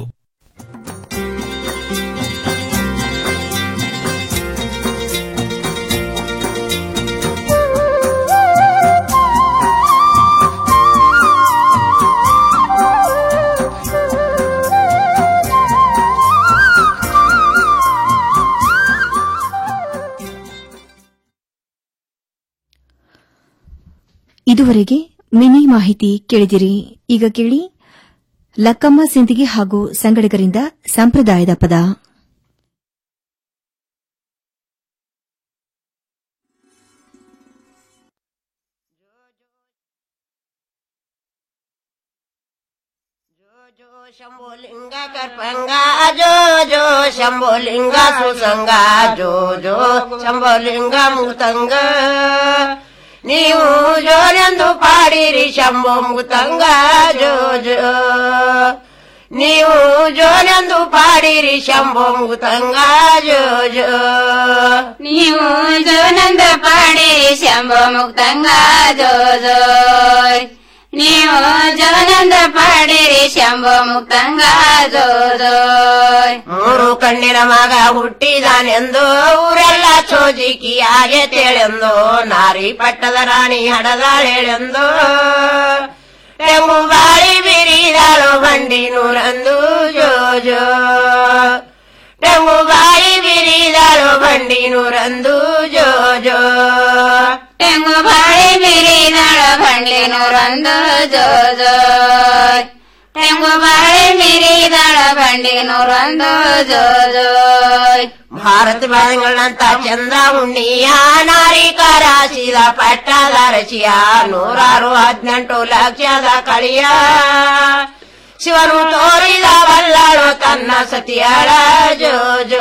ಇದುವರೆಗೆ ಮಿನಿ ಮಾಹಿತಿ ಕೇಳಿದಿರಿ ಈಗ ಕೇಳಿ ಲಕ್ಕಮ್ಮ ಸಿಂದಿಗೆ ಹಾಗೂ ಸಂಗಡಿಗರಿಂದ ಸಂಪ್ರದಾಯದ ಪದ ಶಂಭುಲಿಂಗ ಕರ್ಪಂಗ ಜೋ ಜೋ ಶಂಭುಲಿಂಗ ಸುಸಂಗ ಜೋ ಜೋ ಶಂಭುಲಿಂಗ ಮುತಂಗ ನೀವು ಜೋರೆಂದು ಪಾಡಿರಿ ಶಂಭು ಮುತಂಗ ಜೋ ಜೋ ನೀವು ಜೋರೆಂದು ಪಾಡಿರಿ ಶಂಭು ಮುತಂಗ ಜೋ ಜೋ ನೀವು ಜೋನಂದ ಪಾಡಿ ಶಂಭೋ ಮುಕ್ತಂಗ ಜೋ ಜೋ ನೀವು ಜೋನಂದ ಪಾಡಿರಿ ಶಂಭೋ ಮುಕ್ತಂಗ ಜೋ ಜೋ ಮೂರು ಕಣ್ಣಿನ ಮಗ ಹುಟ್ಟಿದಾನೆಂದು ಊರೆಲ್ಲ ಚೋಜಿಕಿಯಾಗೆ ತೇಳೆಂದು ನಾರಿ ಪಟ್ಟದ ರಾಣಿ ಹಡದಾಳೆಂದು ತೆಂಗು ಬಾಳಿ ಬಿರಿದಾಳು ಬಂಡಿ ನೂರಂದು ಜೋ ಜೋ ತೆಂಗು ಬಾಳಿ ಬಿರಿದಾಳು ಬಂಡಿ ನೂರಂದು ಜೋ ಜೋ ತೆಂಗು ಬಾಳಿ ಬಿರಿದಾಳ ಬಂಡಿ ನೂರೊಂದು ಜೋ ಜೋ ತೆಂಗು ಬಾಳಿ ಬಿರಿದಾಳ ಬಂಡಿ ನೂರೊಂದು ಜೋ ಜೋ ಭಾರತ ಬಾಂಗಳಂತ ಚಂದ್ರ ಉಣ್ಣಿಯ ನಾರಿಕರ ಸೀದ ಪಟ್ಟದ ರಚಿಯ ನೂರಾರು ಹದಿನೆಂಟು ಲಕ್ಷದ ಕಳಿಯ ಶಿವನು ತೋರಿದ ಬಲ್ಲಾಳು ತನ್ನ ಸತಿಯಳ ಜೋ ಜೋ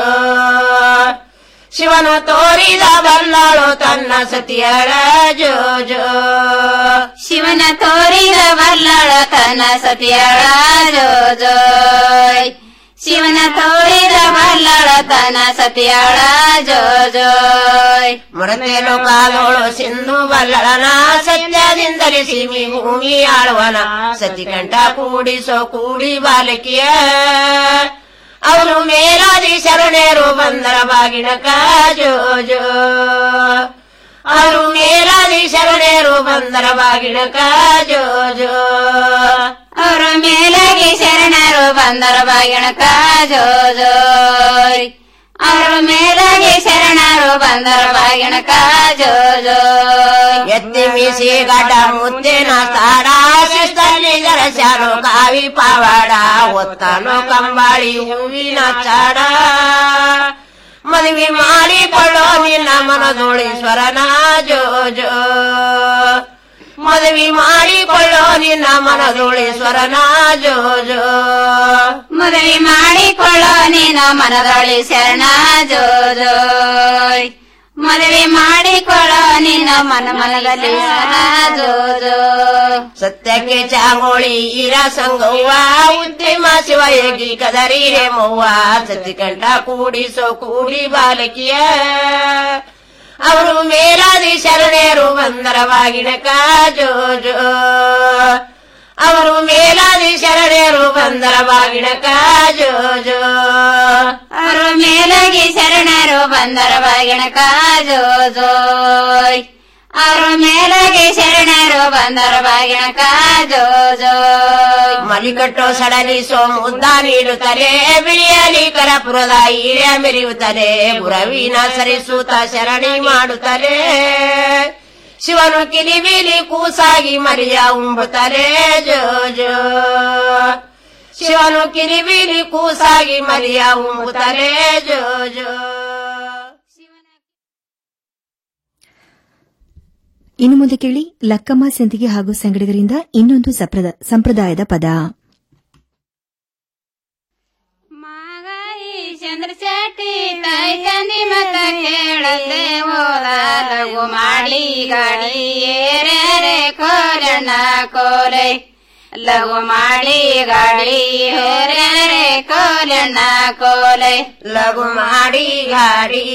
ಶಿವನು ತೋರಿದ ಬಲ್ಲಾಳು ತನ್ನ ಸತಿಯಳ ಜೋ ಜೋ ಶಿವನ ತೋರಿದ ಬಲ್ಲಾಳ ತನ್ನ ಸತಿಯಳ ಜೋ ಜೋ ಶಿವನ ತೋರಿದ ಬಲ್ಲಾಳ ತನ್ನ ಸತಿಯಳ ಜೋ ಜೋ ಮರತೆ ಲೋಕಾದೋಳು ಸಿಂಧು ಬಲ್ಲಳನ ಸತ್ಯದಿಂದಲೇ ಸಿಮಿ ಭೂಮಿ ಆಳುವನ ಸತಿಕಂಠ ಕೂಡಿಸೋ ಕೂಡಿ ಬಾಲಕಿಯ ಅವರು ಮೇಲಾದಿ ಶರಣೇರು ಬಂದರ ಬಾಗಿಣಕ ಜೋ ಜೋ ಅವರು ಮೇಲಾದಿ ಶರಣೇರು ಬಂದರ ಬಾಗಿಣಕ ಜೋ ಜೋ ಅವರು ಮೇಲಾಗಿ ಶರಣರು ಬಂದರ ಬಾಗಿಣಕ ಜೋ ಜೋ ಅವರು ಮೇಲಾಗಿ ಶರಣರು ಬಂದರ ಬಾಗಿಣಕ ಜೋ ಜೋ ಎತ್ತಿ ಮೀಸಿ ಗಡ್ಡ ಮುದ್ದಿನ ತಾಡ ಶಿಸ್ತಲ್ಲಿ ಜರಸ್ಯಾನು ಕಾವಿ ಪಾವಾಡ ಒತ್ತನು ಕಂಬಾಳಿ ಹೂವಿನ ಚಾಡ ಮದುವೆ ಮಾಡಿಕೊಳ್ಳೋ ನಿನ್ನ ಮನದೋಳೀಶ್ವರನ ಜೋ ಜೋ ಮದುವೆ ಮಾಡಿಕೊಳ್ಳೋ ನಿನ್ನ ಮನದೋಳೀಶ್ವರನ ಜೋ ಜೋ ಮದುವೆ ಮಾಡಿಕೊಳ್ಳೋ ನೀನು ಮನದೊಳಿ ಶರಣ ಜೋ ಜೋ ಮದುವೆ ಮಾಡಿಕೊಳ್ಳೋ ನಿನ್ನ ಮನ ಮನದಲ್ಲಿ ಶರಣ ಜೋ ಜೋ ಸತ್ಯಕ್ಕೆ ಚಾಂಗೋಳಿ ಈರ ಸಂಗವ್ವ ಉದ್ಯಮ ಶಿವ ಹೇಗಿ ಕದರಿ ರೇಮವ್ವ ಸತಿಕಂಠ ಕೂಡಿಸೋ ಕೂಡಿ ಬಾಲಕಿಯ ಅವರು ಮೇಲಾದಿ ಶರಣೇರು ಬಂದರ ಬಾಗಿಣಕ ಜೋ ಜೋ ಅವರು ಮೇಲಾದಿ ಶರಣರು ಬಂದರ ಬಾಗಿನ ಕಾಜೋ ಜೋ ಅವರು ಮೇಲಗಿ ಶರಣರು ಬಂದರ ಬಾಗಿನ ಕಾಜೋ ಜೋಯ್ ಅವರು ಮೇಲಗಿ ಶರಣರು ಬಂದರ ಬಾಗಿನ ಕಾಜೋ ಜೋಯ್ ಮಲಿಕಟ್ಟು ಸಡಲಿಸೋ ಮುದ್ದ ನೀಡುತ್ತಲೇ ಬಿಳಿಯಲಿ ಕರಪುರದ ಹಿರಿಯ ಮೆರೆಯುತ್ತಲೇ ಗುರವಿನ ಸರಿಸುತ್ತ ಶರಣಿ ಮಾಡುತ್ತಲೇ ಶಿವನು ಕಿಲಿಬಿಲಿ ಕೂಸಾಗಿ ಮರಿಯ ಉಂಬುತ್ತಲೇ ಜೋ ಜೋ ಶಿವನು ಕಿಲಿಬಿಲಿ ಕೂಸಾಗಿ ಮರಿಯ ಉಂಬುತ್ತಲೇ ಜೋ ಜೋ ಇನ್ನು ಮುಂದೆ ಕೇಳಿ ಲಕ್ಕಮ್ಮ ಸಂತಿಗೆ ಹಾಗೂ ಸಂಗಡಿಗರಿಂದ ಇನ್ನೊಂದು ಸಪ್ರದ- ಸಂಪ್ರದಾಯದ ಪದ ಚಂದ್ರ ಶೆಟ್ಟಿ ತೈತಂದಿ ಮತ ಕೇಳದೆ ಹೋದ ಲಘು ಮಾಡಿ ಗಾಡಿ ಏರರೆ ಕೋರಣ ಕೋಲೆ ಲಘು ಮಾಡಿ ಗಾಡಿ ಏರರೆ ಕೋರಣ ಕೋಲೆ ಲಘು ಮಾಡಿ ಗಾಡಿ